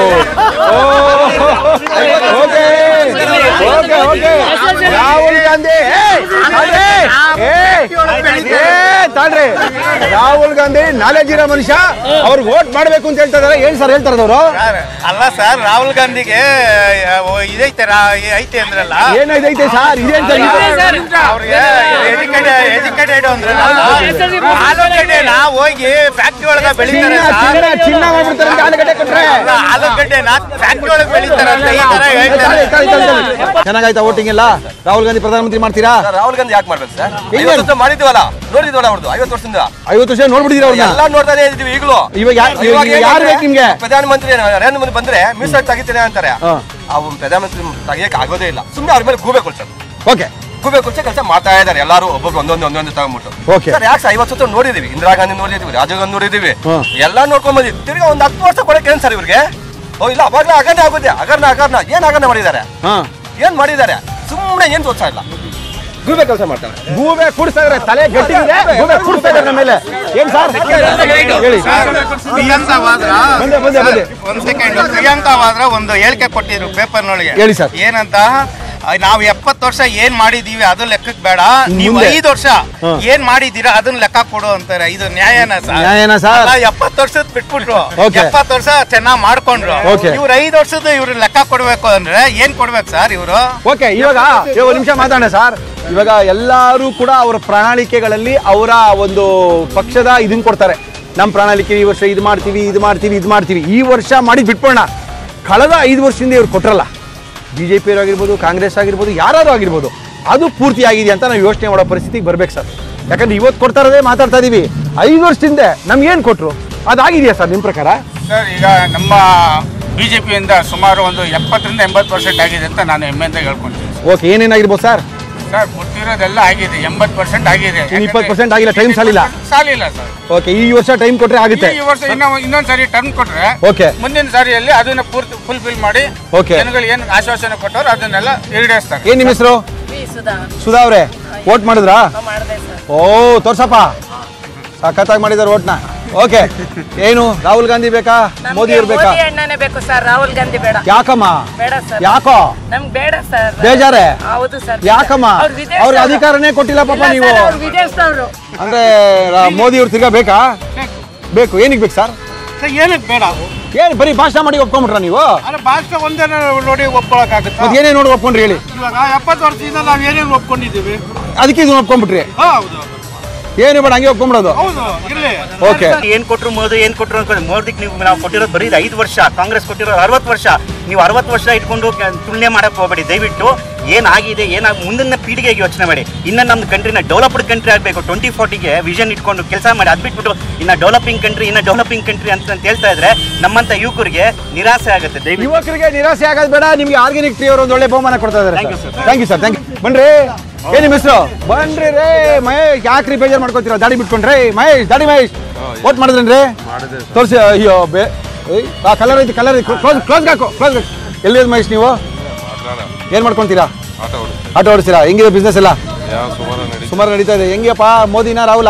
okay okay okay Rahul Gandhi ಏ, ಏ, ಏ, ತಾಳ್ರಿ ರಾಹುಲ್ ಗಾಂಧಿ ನಾಲೆಜ್ ಇರೋ ಮನುಷ್ಯ ಅವ್ರಿಗೆ ವೋಟ್ ಮಾಡ್ಬೇಕು ಅಂತ ಹೇಳ್ತಾ ಇದಾರೆ ಏನ್ ಸರ್ ಹೇಳ್ತಾರ ಅವರು ಅಲ್ಲ ಸರ್ ರಾಹುಲ್ ಗಾಂಧಿಗೆ ಇದೈತೆ ಐತೆ ಅಂದ್ರಲ್ಲ ಏನಾಯ್ತೈತೆ ಸರ್ ಇದೇನ್ ಸರ್ ಇದು? ಅವ್ರಿಗೆ ಎಜುಕೇಟೆಡ್ ಅಂದ್ರಲ್ಲ ಆಲೂಗಡ್ಡೆನ ಹೋಗಿ ಫ್ಯಾಕ್ಟ್ರಿ ಒಳಗ ಬೆಳಿತಾರೆ ಚಿನ್ನ ಚಿನ್ನ ಚಿನ್ನ ಮಾಡ್ಬಿಡ್ತಾರೆ ಅಂತ ಆಲೂಗಡ್ಡೆ ಕೊಟ್ರೆ ಆಲೂಗಡ್ಡೆನ ಫ್ಯಾಕ್ಟ್ರಿ ಒಳಗೆ ಬೆಳಿತಾರಂತ ಈ ತರ ತಾಳಿ, ಹೇಳ್ತಾರೆ ತಾಳಿ, ತಾಳಿ, ತಾಳಿ. ಚೆನ್ನಾಗಾಯ್ತಾ ವೋಟಿಂಗ್ ಎಲ್ಲ ರಾಹುಲ್ ಗಾಂಧಿ ಪ್ರಧಾನಮಂತ್ರಿ ಮಾಡ್ತೀರಾ ರಾಹುಲ್ ಗಾಂಧಿ ಯಾಕೆ ಮಾಡ್ಬೇಕು ಸರ್ ಹೆಂಗೆ? ಐವತ್ತು ವರ್ಷ ಮಾಡಿದ್ವಲ್ಲ ನೋಡಿದ್ವಲ್ಲ ಅವ್ರದ್ದು ಐವತ್ತು ವರ್ಷದಿಂದ ಐವತ್ತು ವರ್ಷ ನೋಡ್ಬಿಟ್ಟಿದ್ದೀರಾ ಅವ್ರನ್ನ ಎಲ್ಲ ನೋಡ್ತಾನೆ ಇದೀವಿ ಈಗಲೂ ಇವಾಗ ಯಾ- ಇವಾಗ ಇವಾಗ ಯಾರು ಬೇಕು ನಿಮ್ಗೆ? ಪ್ರಧಾನಮಂತ್ರಿ ನರೇಂದ್ರ ಮೋದಿ ಬಂದ್ರೆ ಮೀಸಲಾತಿ ತೆಗಿತೇನೆ ಅಂತಾರೆ ಹಾ. ಅವ್ ಪ್ರಧಾನಮಂತ್ರಿ ತೆಗಿಯಕ್ಕೆ ಆಗೋದೇ ಇಲ್ಲ ಸುಮ್ಮನೆ ಅವ್ರ ಮೇಲೆ ಗೂಬೆ ಕೊಡ್ಸೋದು ಓಕೆ ಗೂಬೆ ಕೊಡ್ಸೋ ಕೆಲಸ ಮಾಡ್ತಾ ಇದ್ದಾರೆ ಎಲ್ಲರೂ ಒಬ್ಬೊಬ್ರು ಒಂದೊಂದು ಒಂದೊಂದು ತಗೊಂಡ್ಬಿಟ್ಟು Okay. ಸರ್ ಯಾಕೆ ಐವತ್ತು ಸತ ನೋಡಿದೀವಿ ಇಂದಿರಾ ಗಾಂಧಿ ನೋಡಿದೀವಿ ರಾಜೀವ್ ಗಾಂಧಿ ನೋಡಿದೀವಿ ಹಾ. ಎಲ್ಲ ನೋಡ್ಕೊಂಡ್ ಬಂದಿದ್ವಿ ತಿರ್ಗಾ ಒಂದು ಹತ್ತು ವರ್ಷ ಕೊಡಕ್ಕೆ ಏನ್ ಸರ್ ಇವ್ರಿಗೆ ಓ ಇಲ್ಲ ಅವಾಗಲೇ ಅಗರ್ನ ಆಗುತ್ತೆ ಅಗರ್ನ ಅಗರ್ನ ಏನ್ ಅಗರ್ನ ಮಾಡಿದ್ದಾರೆ ಹಾ ಏನ್ ಮಾಡಿದ್ದಾರೆ ಸುಮ್ಮನೆ ಏನ್ ತೋರ್ಸ ಇಲ್ಲ ಗೂಬೆ ಕೆಲಸ ಮಾಡ್ತಾರೆ ಗೂಬೆ ಕೂಡಿಸ್ತಾ ಇದಾರೆ ತಲೆ ಗಟ್ಟಿಗಿದೆ ಗೂಬೆ ಕೂಡಿಸ್ತಾ ಇದಾರೆ ನಮ್ಮ ಮೇಲೆ ಏನ್ ಸರ್ ಹೇಳಿ ಬಂದೆ ಬಂದೆ ಬಂದೆ ಒಂದ್ ಸೆಕೆಂಡ್ ಪ್ರಿಯಾಂಕಾ ವಾದ್ರ ಒಂದು ಹೇಳಿಕೆ ಕೊಟ್ಟಿದ್ರು ಪೇಪರ್ನೊಳಗೆ ಹೇಳಿ ಸರ್. ಏನಂತ ನಾವು ಎಪ್ಪತ್ತು ವರ್ಷ ಏನ್ ಮಾಡಿದೀವಿ ಅದು ಲೆಕ್ಕಕ್ಕೆ ಬೇಡ ನೀವು ಮುಂದೆ. ಐದು ವರ್ಷ ಹಾ. ಏನ್ ಮಾಡಿದೀರಾ ಅದನ್ನ ಲೆಕ್ಕ ಕೊಡು ಅಂತಾರೆ ಇದು ನ್ಯಾಯನ ಸರ್ ನ್ಯಾಯನಾ ಸರ್? ಎಪ್ಪತ್ತು ವರ್ಷದ ಬಿಟ್ಬಿಟ್ರು Okay. ಎಪ್ಪತ್ತು ವರ್ಷ ಚೆನ್ನಾಗ್ ಮಾಡ್ಕೊಂಡ್ರು Okay. ಇವ್ರು ಐದು ವರ್ಷದ ಇವ್ರು ಲೆಕ್ಕ ಕೊಡ್ಬೇಕು ಅಂದ್ರೆ ಏನ್ ಕೊಡ್ಬೇಕು ಸರ್ ಇವರು ಓಕೆ ಇವಾಗ ಇವಾಗ ಒಂದು ನಿಮಿಷ ಮಾತಾಡೋಣ ಸರ್ ಇವಾಗ ಎಲ್ಲರೂ ಕೂಡ ಅವರ ಪ್ರಣಾಳಿಕೆಗಳಲ್ಲಿ ಅವರ ಒಂದು ಪಕ್ಷದ ಇದನ್ನ ಕೊಡ್ತಾರೆ ನಮ್ಮ ಪ್ರಣಾಳಿಕೆ ಈ ವರ್ಷ ಇದು ಮಾಡ್ತೀವಿ ಇದು ಮಾಡ್ತೀವಿ ಇದು ಮಾಡ್ತೀವಿ ಈ ವರ್ಷ ಮಾಡಿ ಬಿಟ್ಬೋಣ ಕಳೆದ ಐದು ವರ್ಷದಿಂದ ಇವ್ರು ಕೊಟ್ರಲ್ಲ ಬಿ ಜೆ ಪಿಯವರು ಆಗಿರ್ಬೋದು ಕಾಂಗ್ರೆಸ್ ಆಗಿರ್ಬೋದು ಯಾರಾದ್ರೂ ಆಗಿರ್ಬೋದು ಅದು ಪೂರ್ತಿ ಆಗಿದೆ ಅಂತ ನಾವು ಯೋಚನೆ ಮಾಡೋ ಪರಿಸ್ಥಿತಿಗೆ ಬರ್ಬೇಕು ಸರ್ ಯಾಕಂದ್ರೆ ಇವತ್ತು ಕೊಡ್ತಾ ಇರೋದೇ ಮಾತಾಡ್ತಾ ಇದೀವಿ ಐದು ವರ್ಷದಿಂದ ನಮ್ಗೆ ಏನು ಕೊಟ್ರು ಅದಾಗಿದೆಯಾ ಸರ್ ನಿಮ್ಮ ಪ್ರಕಾರ ಸರ್ ಈಗ ನಮ್ಮ ಬಿಜೆಪಿಯಿಂದ ಸುಮಾರು ಒಂದು ಎಪ್ಪತ್ತರಿಂದ ಎಂಬತ್ತು ಪರ್ಸೆಂಟ್ ಆಗಿದೆ ಅಂತ ನಾನು ಹೆಮ್ಮೆಯಿಂದ ಹೇಳ್ಕೊಂತೀನಿ ಓಕೆ ಏನೇನಾಗಿರ್ಬೋದು ಸರ್ ಸರ್ ಗೊತ್ತಿರೋದೆಲ್ಲ ಆಗಿದೆ ಎಂಬತ್ತು ಪರ್ಸೆಂಟ್ ಆಗಿದೆ ಇನ್ನು 20% ಆಗಿಲ್ಲ, time ಸಾಲಿಲ್ಲ. ಸಾಲಿಲ್ಲ ಸರ್ ಓಕೆ ಈ ವರ್ಷ ಟೈಮ್ ಕೊಟ್ರೆ ಆಗುತ್ತೆ ಈ ವರ್ಷ ಇನ್ನೂ ಇನ್ನೊಂದ್ ಸಾರಿ ಟರ್ನ್ ಕೊಟ್ರೆ ಓಕೆ ಮುಂದಿನ ಸಾರಿಯಲ್ಲಿ ಅದನ್ನ ಪೂರ್ತಿ ಫುಲ್ಫಿಲ್ ಮಾಡಿ Okay. ಜನಗಳು ಏನು ಆಶ್ವಾಸನೆ ಕೊಟ್ಟರು ಅದನ್ನೆಲ್ಲ ಈಡೇರಿಸ್ತಾರೆ ಏನ್ ನಿಮ್ಮ ಹೆಸರು ಸುಧಾ ಅವ್ರೆ ವೋಟ್ ಮಾಡಿದ್ರಾ ಓ ತೋರ್ಸಪ್ಪ ಸಖತ್ತಾಗಿ ಮಾಡಿದಾರೆ ಓಟ್ನ ಓಕೆ ಏನು ರಾಹುಲ್ ಗಾಂಧಿ ಬೇಕಾ ಮೋದಿ ಅವ್ರು ಬೇಕಾ ಮೋದಿ ಅಣ್ಣನೇ ಬೇಕು ಸರ್ ರಾಹುಲ್ ಗಾಂಧಿ ಬೇಡ ಯಾಕಮ್ಮ ಬೇಡ ಸರ್ ಯಾಕೋ ನಮ್ಗೆ ಬೇಡ ಸರ್ ಬೇಜಾರೆ ಹೌದು ಸರ್ ಯಾಕಮ್ಮ ಅವ್ರು ವಿದೇಶ ಅವ್ರಿಗೆ ಅಧಿಕಾರನೇ ಕೊಟ್ಟಿಲ್ಲ ಪಾಪ ನೀವು ವಿದೇಶದವರು ಅಂದ್ರೆ ರಾ- ಮೋದಿ ಅವ್ರು ತಿರ್ಗಾ ಬೇಕಾ ಬೇಕು ಏನಿಗೆ ಬೇಕು ಸರ್ ಏನಕ್ಕೆ ಬೇಡ ಏನ್ ಬರೀ ಭಾಷಣ ಮಾಡಿ ಒಪ್ಕೊಂಬಿಟ್ರ ನೀವು ಅಲ್ಲ ಭಾಷಣ ಒಂದೇ ನೋಡಿ ಒಪ್ಕೊಳಕ್ಕಾಗುತ್ತೆ ಮತ್ತೆ ಏನೇನು ನೋಡಿ ಒಪ್ಕೊಂಡ್ರಿ ಹೇಳಿ ಇವಾಗ ಎಪ್ಪತ್ತು ವರ್ಷದಿಂದ ನಾವು ಏನೇನು ಒಪ್ಕೊಂಡಿದ್ದೀವಿ ಅದಕ್ಕೆ ಇದನ್ನ ಒಪ್ಕೊಂಡ್ಬಿಟ್ರಿ ಹೌದು ಏನು ಬೇಡ ಹಂಗೆ ಒಪ್ಕೊಂಬಿಡೋದು ಹೌದು ಇರ್ಲಿ ಓಕೆ ಏನ್ ಕೊಟ್ರು ಮೋದಿ ಏನ್ ಕೊಟ್ರು ಅನ್ಕೊಂಡು ಮೋದಿಗೆ ನೀವು ನಾವು ಕೊಟ್ಟಿರೋದು ಬರೀ ಐದು ವರ್ಷ ಕಾಂಗ್ರೆಸ್ ಕೊಟ್ಟಿರೋದು ಅರವತ್ತು ವರ್ಷ ನೀವು ಅರವತ್ತು ವರ್ಷ ಇಟ್ಕೊಂಡು ಕ- ತುಲನೆ ಮಾಡಕ್ ಹೋಗಬೇಡಿ ದಯವಿಟ್ಟು ಏನಾಗಿದೆ ಏನಾಗ ಮುಂದಿನ ಪೀಳಿಗೆಗೆ ಯೋಚನೆ ಮಾಡಿ ಇನ್ನ ನಮ್ಮ ಕಂಟ್ರಿನ ಡೆವಲಪ್ಡ್ ಕಂಟ್ರಿ ಆಗಬೇಕು ಟ್ವೆಂಟಿ ಫಾರ್ಟಿಗೆ ವಿಷನ್ ಇಟ್ಕೊಂಡು ಕೆಲಸ ಮಾಡಿ ಅದ್ ಬಿಟ್ಬಿಟ್ಟು ಇನ್ನ ಡೆವಲಪಿಂಗ್ ಕಂಟ್ರಿ ಇನ್ನ ಡೆವಲಪಿಂಗ್ ಕಂಟ್ರಿ ಅಂತ ಅಂತ ಹೇಳ್ತಾ ಇದ್ರೆ ನಮ್ಮಂತ ಯುವಕರಿಗೆ ನಿರಾಸೆ ಆಗುತ್ತೆ ದಯವಿಟ್ಟು ಯುವಕರಿಗೆ ನಿರಾಸೆ ಆಗೋದು ಬೇಡ ನಿಮ್ಗೆ ಆರ್ಗ್ಯಾನಿಕ್ ಟೀ ಅವರು ಒಂದು ಒಳ್ಳೆ ಬಹುಮಾನ ಕೊಡ್ತಾ ಇದ್ದಾರೆ thank you sir thank you ಬನ್ರಿ ಏನ್ ನಿಮ್ಮ ಹೆಸರು ಬನ್ರಿ ರೇ ಮಹೇಶ್ ಯಾಕ್ರಿ ಬೇಜಾರು ಮಾಡ್ಕೊತೀರಾ ದಾಡಿ ಬಿಟ್ಕೊಂಡ್ರಿ ಮಹೇಶ್ ದಾಡಿ ಮಹೇಶ್ ಓಟ್ ಮಾಡಿದ್ರೇನ್ರಿ ತೋರಿಸಿ ಅಯ್ಯೋ ಬೇ ಏಯ್, ಆ ಕಲರ್ ಐತಿ ಕಲರ್ ಐತಿ ಕ್ಲೋಸ್ ಕ್ಲೋಸ್ ಹಾಕು ಕ್ಲೋಸ್ ಎಲ್ಲಿರೋದು ಮಹೇಶ್ ನೀವು ಏನ್ ಮಾಡ್ಕೊಂತೀರಾ ಆಟೋ ಓಡಿಸ್ತೀರಾ ಹೆಂಗಿದೆ ಬಿಸ್ನೆಸ್ ಎಲ್ಲ ಸುಮಾರು ನಡೀತಾ ಇದೆ ಹೆಂಗ್ಯಪ್ಪ ಮೋದಿನ ರಾಹುಲ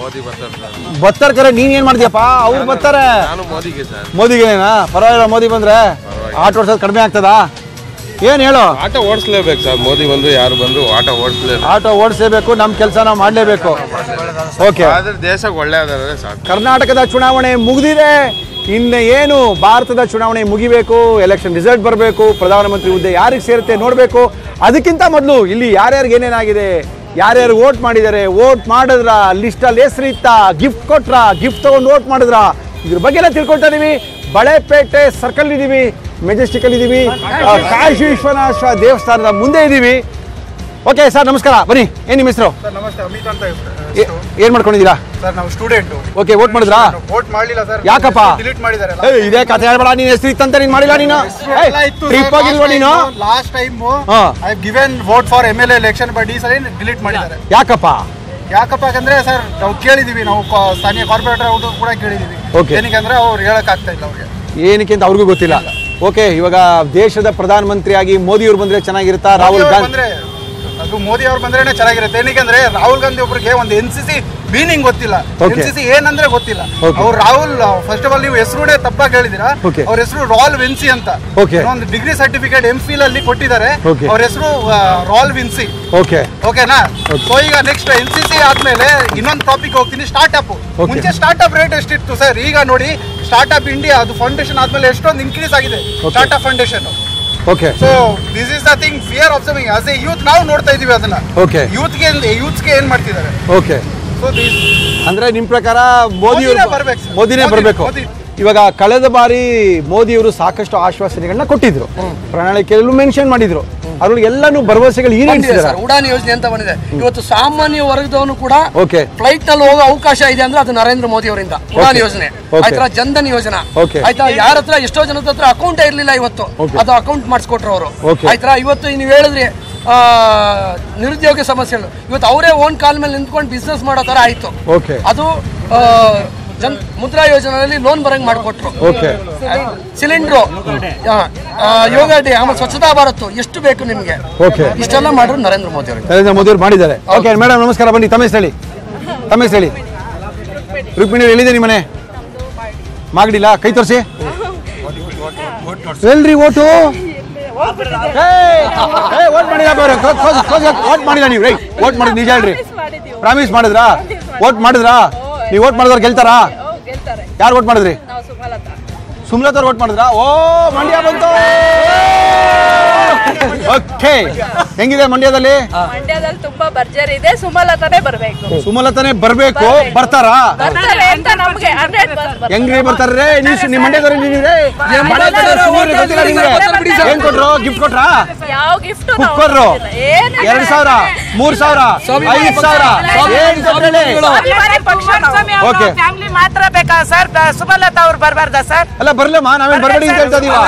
ಬರ್ತಾರ ಕರೆ ನೀನ್ ಏನ್ ಮಾಡ್ತೀಯಪ್ಪ ಅವ್ರು ಬರ್ತಾರೆ ಮೋದಿಗೆನಾ ಪರವಾಗಿಲ್ಲ ಮೋದಿ ಬಂದ್ರೆ ಆಟೋ ಓಡಿಸೋದು ಕಡಿಮೆ ಆಗ್ತದಾ ಏನ್ ಹೇಳು ಆಟ ಓಡಿಸ್ಲೇಬೇಕು ಸರ್ ಮೋದಿ ಬಂದು ಯಾರು ಬಂದ್ರು ಆಟ ಓಡಿಸ್ಲೇಬೇಕು ಆಟೋ ಓಡಿಸಲೇಬೇಕು ನಮ್ ಕೆಲಸ ನಾವು ಮಾಡ್ಲೇಬೇಕು ಓಕೆ ಆದ್ರೆ ದೇಶಕ್ಕೆ ಒಳ್ಳೆಯದಾದ್ರೆ ಸಾಕು ಕರ್ನಾಟಕದ ಚುನಾವಣೆ ಮುಗಿದಿದೆ ಇನ್ನು ಏನು ಭಾರತದ ಚುನಾವಣೆ ಮುಗಿಬೇಕು ಎಲೆಕ್ಷನ್ ರಿಸಲ್ಟ್ ಬರಬೇಕು ಪ್ರಧಾನಮಂತ್ರಿ ಹುದ್ದೆ ಯಾರಿಗೆ ಸೇರುತ್ತೆ ನೋಡಬೇಕು ಅದಕ್ಕಿಂತ ಮೊದಲು ಇಲ್ಲಿ ಯಾರ್ಯಾರಿಗೆ ಏನೇನಾಗಿದೆ ಯಾರ್ಯಾರು ವೋಟ್ ಮಾಡಿದ್ದಾರೆ ವೋಟ್ ಮಾಡಿದ್ರ ಲಿಸ್ಟಲ್ಲಿ ಹೆಸರು ಇತ್ತ ಗಿಫ್ಟ್ ಕೊಟ್ರ ಗಿಫ್ಟ್ ತಗೊಂಡು ವೋಟ್ ಮಾಡಿದ್ರ ಇದ್ರ ಬಗ್ಗೆ ಎಲ್ಲ ತಿಳ್ಕೊಳ್ತಾ ಇದೀವಿ ಬಳೆಪೇಟೆ ಸರ್ಕಲ್ ಇದೀವಿ ಮೆಜೆಸ್ಟಿಕ್ ಅಲ್ಲಿ ಇದೀವಿ ಆ, ಕಾಶಿ ವಿಶ್ವನಾಥ ದೇವಸ್ಥಾನದ ಮುಂದೆ ಇದೀವಿ ಓಕೆ ಸರ್ ನಮಸ್ಕಾರ ಬನ್ನಿ ಏನ್ ನಿಮ್ಮ ಹೆಸರು ಸರ್ ನಮಸ್ತೆ ಅಮಿತ್ ಅಂತ ಏ- ಏನ್ ಮಾಡ್ಕೊಂಡಿದ್ದೀರಾ ಸರ್ ನಾವು ಸ್ಟೂಡೆಂಟ್ ಓಕೆ ವೋಟ್ ಮಾಡಿದ್ರಾ ವೋಟ್ ಮಾಡಲಿಲ್ಲ ಸರ್ ಯಾಕಪ್ಪ ಡಿಲೀಟ್ ಮಾಡಿದ್ದಾರೆ ಏಯ್, ಇದೇ ಕಥೆ ಹೇಳ್ಬೇಡ ನೀನ್ ಹೆಸರು ಇತ್ತಂತ ನೀನ್ ಮಾಡಿಲ್ಲ ನೀನು ಟ್ರಿಪ್ ಹೋಗಿಲ್ವಾ ನೀನು ಲಾಸ್ಟ್ ಟೈಮ್ ಹಾ. I given vote for M L election but ಈ ಸಲ ಡಿಲೀಟ್ ಮಾಡಿದ್ದಾರೆ ಯಾಕಪ್ಪ ಯಾಕಪ್ಪ ಯಾಕಂದ್ರೆ ಸರ್ ನಾವು ಕೇಳಿದೀವಿ ನಾವು ಕಾ- ಸ್ಥಾನೀಯ ಕಾರ್ಪೊರೇಟರ್ ಅವ್ರು ಕೂಡ ಕೇಳಿದೀವಿ Okay. ಏನಕ್ಕೆ ಅಂದ್ರೆ ಅವ್ರು ಹೇಳಕ್ ಆಗ್ತಾ ಇಲ್ಲ ಅವ್ರಿಗೆ ಏನಕ್ಕೆ ಅಂತ ಅವ್ರಿಗೂ ಗೊತ್ತಿಲ್ಲ ಓಕೆ ಇವಾಗ ದೇಶದ ಪ್ರಧಾನಮಂತ್ರಿಯಾಗಿ ಮೋದಿ ಅವ್ರು ಬಂದ್ರೆ ಚೆನ್ನಾಗಿರುತ್ತಾ ರಾಹುಲ್ ಮೋದಿ ಅವ್ರು ಗಾಂಧಿ ಬಂದ್ರೆ ಅದು ಮೋದಿ ಅವ್ರು ಬಂದ್ರೆ ಚೆನ್ನಾಗಿರುತ್ತೆ ಏನಕ್ಕೆ ಅಂದ್ರೆ ರಾಹುಲ್ ಗಾಂಧಿ ಒಬ್ರಿಗೆ ಒಂದು ಎನ್ ಸಿ ಸಿ ಮೀನಿಂಗ್ ಗೊತ್ತಿಲ್ಲ Okay. ಎನ್ ಸಿ ಸಿ ಏನಂದ್ರೆ ಗೊತ್ತಿಲ್ಲ Okay. ಅವ್ರು ರಾಹುಲ್ ಫಸ್ಟ್ ಆಫ್ ಆಲ್ ನೀವು ಹೆಸರುನೇ ತಪ್ಪಾಗಿ ಹೇಳಿದಿರಾ Okay. ಅವ್ರ ಹೆಸರು ರಾಲ್ ವಿನ್ಸಿ ಅಂತ Okay. ಒಂದು ಡಿಗ್ರಿ ಸರ್ಟಿಫಿಕೇಟ್ ಎಂ ಫಿಲ್ ಅಲ್ಲಿ ಕೊಟ್ಟಿದ್ದಾರೆ Okay. ಅವ್ರ ಹೆಸರು ರಾಲ್ ವಿನ್ಸಿ ಓಕೆ ಓಕೆನಾ ಸೊ ಈಗ ನೆಕ್ಸ್ಟ್ ಎನ್ ಸಿ ಸಿ ಆದ್ಮೇಲೆ ಇನ್ನೊಂದು ಟಾಪಿಕ್ ಹೋಗ್ತೀನಿ ಸ್ಟಾರ್ಟ್ ಅಪ್ Okay. ಮುಂಚೆ ಸ್ಟಾರ್ಟ್ ಅಪ್ ರೇಟ್ ಎಷ್ಟಿತ್ತು ಸರ್ ಈಗ ನೋಡಿ ಸ್ಟಾರ್ಟ್ ಅಪ್ ಇಂಡಿಯಾ ಅದು ಫೌಂಡೇಶನ್ ಆದ್ಮೇಲೆ ಎಷ್ಟೊಂದು ಇನ್ಕ್ರೀಸ್ ಆಗಿದೆ start up foundation okay so this is the thing fear observing as a youth ನಾವು ನೋಡ್ತಾ ಇದೀವಿ ಅದನ್ನ Okay. ಯೂತ್ಗೆ ಯೂತ್ಸ್ಗೆ ಏನ್ ಮಾಡ್ತಿದ್ದಾರೆ ಓಕೆ ಸೊ ದಿಸ್ ಅಂದ್ರೆ ನಿಮ್ ಪ್ರಕಾರ ಮೋದಿ ಮೋದಿನೇ ಬರ್ಬೇಕು sir. ಮೋದಿನೇ ಮೋದಿ- ಬರಬೇಕು ಮೋದಿ. ಇವಾಗ ಕಳೆದ ಬಾರಿ ಮೋದಿಯವರು ಸಾಕಷ್ಟು ಆಶ್ವಾಸನೆಗಳನ್ನ ಕೊಟ್ಟಿದ್ರು ಪ್ರಣಾಳಿಕೆಯಲ್ಲೂ ಮೆನ್ಷನ್ ಮಾಡಿದ್ರು ಅದ್ರೊಳಗೆ ಎಲ್ಲಾನು ಭರವಸೆಗಳು ಬಂದಿದೆ ಈಡೇರಿಸಿದಾರ ಸರ್ ಉಡಾನ್ ಯೋಜನೆ ಅಂತ ಬಂದಿದೆ ಇವತ್ತು ಸಾಮಾನ್ಯ ವರ್ಗದವನು ಕೂಡ ಓಕೆ ಫ್ಲೈಟ್ ನಲ್ಲಿ ಹೋಗೋ ಅವಕಾಶ ಇದೆ ಅಂದ್ರೆ ಅದು ನರೇಂದ್ರ ಮೋದಿ ಅವರಿಂದ ಉಡಾನ್ Okay. ಯೋಜನೆ Okay. ಆಯ್ತಾ ಜನಧನ್ ಯೋಜನಾ Okay. ಆಯ್ತಾ ಯಾರ ಹತ್ರ ಎಷ್ಟೋ ಜನದ ಹತ್ರ ಅಕೌಂಟ್ ಇರ್ಲಿಲ್ಲ ಇವತ್ತು Okay. ಅದು ಅಕೌಂಟ್ ಮಾಡಿಸ್ಕೊಟ್ರು ಅವರು Okay. ಆಯ್ತಾ ಇವತ್ತು ನೀವು ಹೇಳಿದ್ರಿ ಆ, ನಿರುದ್ಯೋಗ ಸಮಸ್ಯೆಗಳು ಇವತ್ತು ಅವರೇ ಓನ್ ಕಾಲ್ ಮೇಲೆ ನಿಂತ್ಕೊಂಡು ಬಿಸ್ನೆಸ್ ಮಾಡೋ ತರ ಆಯ್ತು ಓಕೆ ಅದು ಆ, ಜನ್ ಮುದ್ರಾ ಯೋಜನೆಯಲ್ಲಿ ಲೋನ್ ಬರಂಗ್ ಮಾಡಿಕೊಟ್ರು ಓಕೆ ಸಿಲಿಂಡ್ರು ಯೋಗ ಡೇ ಆಮೇಲೆ ಸ್ವಚ್ಛತಾ ಭಾರತ್ ಎಷ್ಟು ಬೇಕು ನಿಮ್ಗೆ ಓಕೆ ಇಷ್ಟೆಲ್ಲ ಮಾಡಿದ್ರು ನರೇಂದ್ರ ಮೋದಿ ಅವರು ನರೇಂದ್ರ ಮೋದಿ ಅವರು ಮಾಡಿದ್ದಾರೆ ಓಕೆ ಮೇಡಮ್ ನಮಸ್ಕಾರ ಬನ್ನಿ ತಮ್ಮ ಹೆಸರು ಹೇಳಿ ತಮ್ಮ ಹೆಸರು ಹೇಳಿ ರುಕ್ಮಿಣಿ ಎಲ್ಲಿದೆ ನಿಮ್ಮ ಮನೆ ಮಾಗಡಿಲ್ಲ ಕೈ ತೋರಿಸಿ ಎಲ್ರಿ ಓಟು ಓಟ್ ಮಾಡಿಲ್ಲ ಓಟ್ ಮಾಡಿಲ್ಲ ನೀವು ರೈ ಓಟ್ ಮಾಡಿದ್ ನಿಜ ಹೇಳ್ರಿ ಪ್ರಾಮಿಸ್ ಮಾಡಿದ್ರಾ ಓಟ್ ಮಾಡಿದ್ರಾ ನೀವು ಓಟ್ ಮಾಡಿದವ್ರು ಗೆಲ್ತಾರಾ ಯಾರು ಓಟ್ ಮಾಡಿದ್ರಿ ಸುಮ್ಲತ್ ಅವ್ರು ಓಟ್ ಮಾಡಿದ್ರಾ ಓ ಮಂಡ್ಯ ಬಂತು ಓಕೆ ಹೆಂಗಿದೆ ಮಂಡ್ಯದಲ್ಲಿ ಮಂಡ್ಯದಲ್ಲಿ ತುಂಬಾ ಭರ್ಜರಿ ಇದೆ ಸುಮಲತಾನೇ ಬರ್ಬೇಕು ಸುಮಲತಾನೇ ಬರ್ಬೇಕು ಬರ್ತಾರಾ ಬರ್ತಾರೆ ಅಂತ ನಮ್ಗೆ ಹಂಡ್ರೆಡ್ ಹೆಂಗ್ರಿ ಬರ್ತಾರ್ರೆ ನೀವು ನಿಮ್ಮ ಮಂಡ್ಯದವ್ರು ನೀವ್ರೆ ಮಳೆ ಕಡೆ ಸುಮ್ನೆ ಗೊತ್ತಿಲ್ಲ ನಿಮ್ಗೆ ಏನ್ ಕೊಟ್ರು ಗಿಫ್ಟ್ ಕೊಟ್ರಾ ಯಾವ ಗಿಫ್ಟ್ ಕುಕ್ಕರ್ರು ಎರಡ್ ಸಾವಿರ ಮೂರ್ ಸಾವಿರ ಐದ್ ಸಾವಿರ ಏನ್ ಕೊಟ್ರು ಹೇಳಿ ಓಕೆ ಫ್ಯಾಮಿಲಿ ಮಾತ್ರ ಬೇಕಾ ಸರ್ ಸುಮಲತಾ ಅವ್ರು ಬರ್ಬಾರ್ದಾ ಸರ್ ಅಲ್ಲ ಬರ್ಲಮ್ಮ ನಾವೇನ್ ಬರ್ಬೇಡಿ ಅಂತ ಹೇಳ್ತಾ ಇದೀವ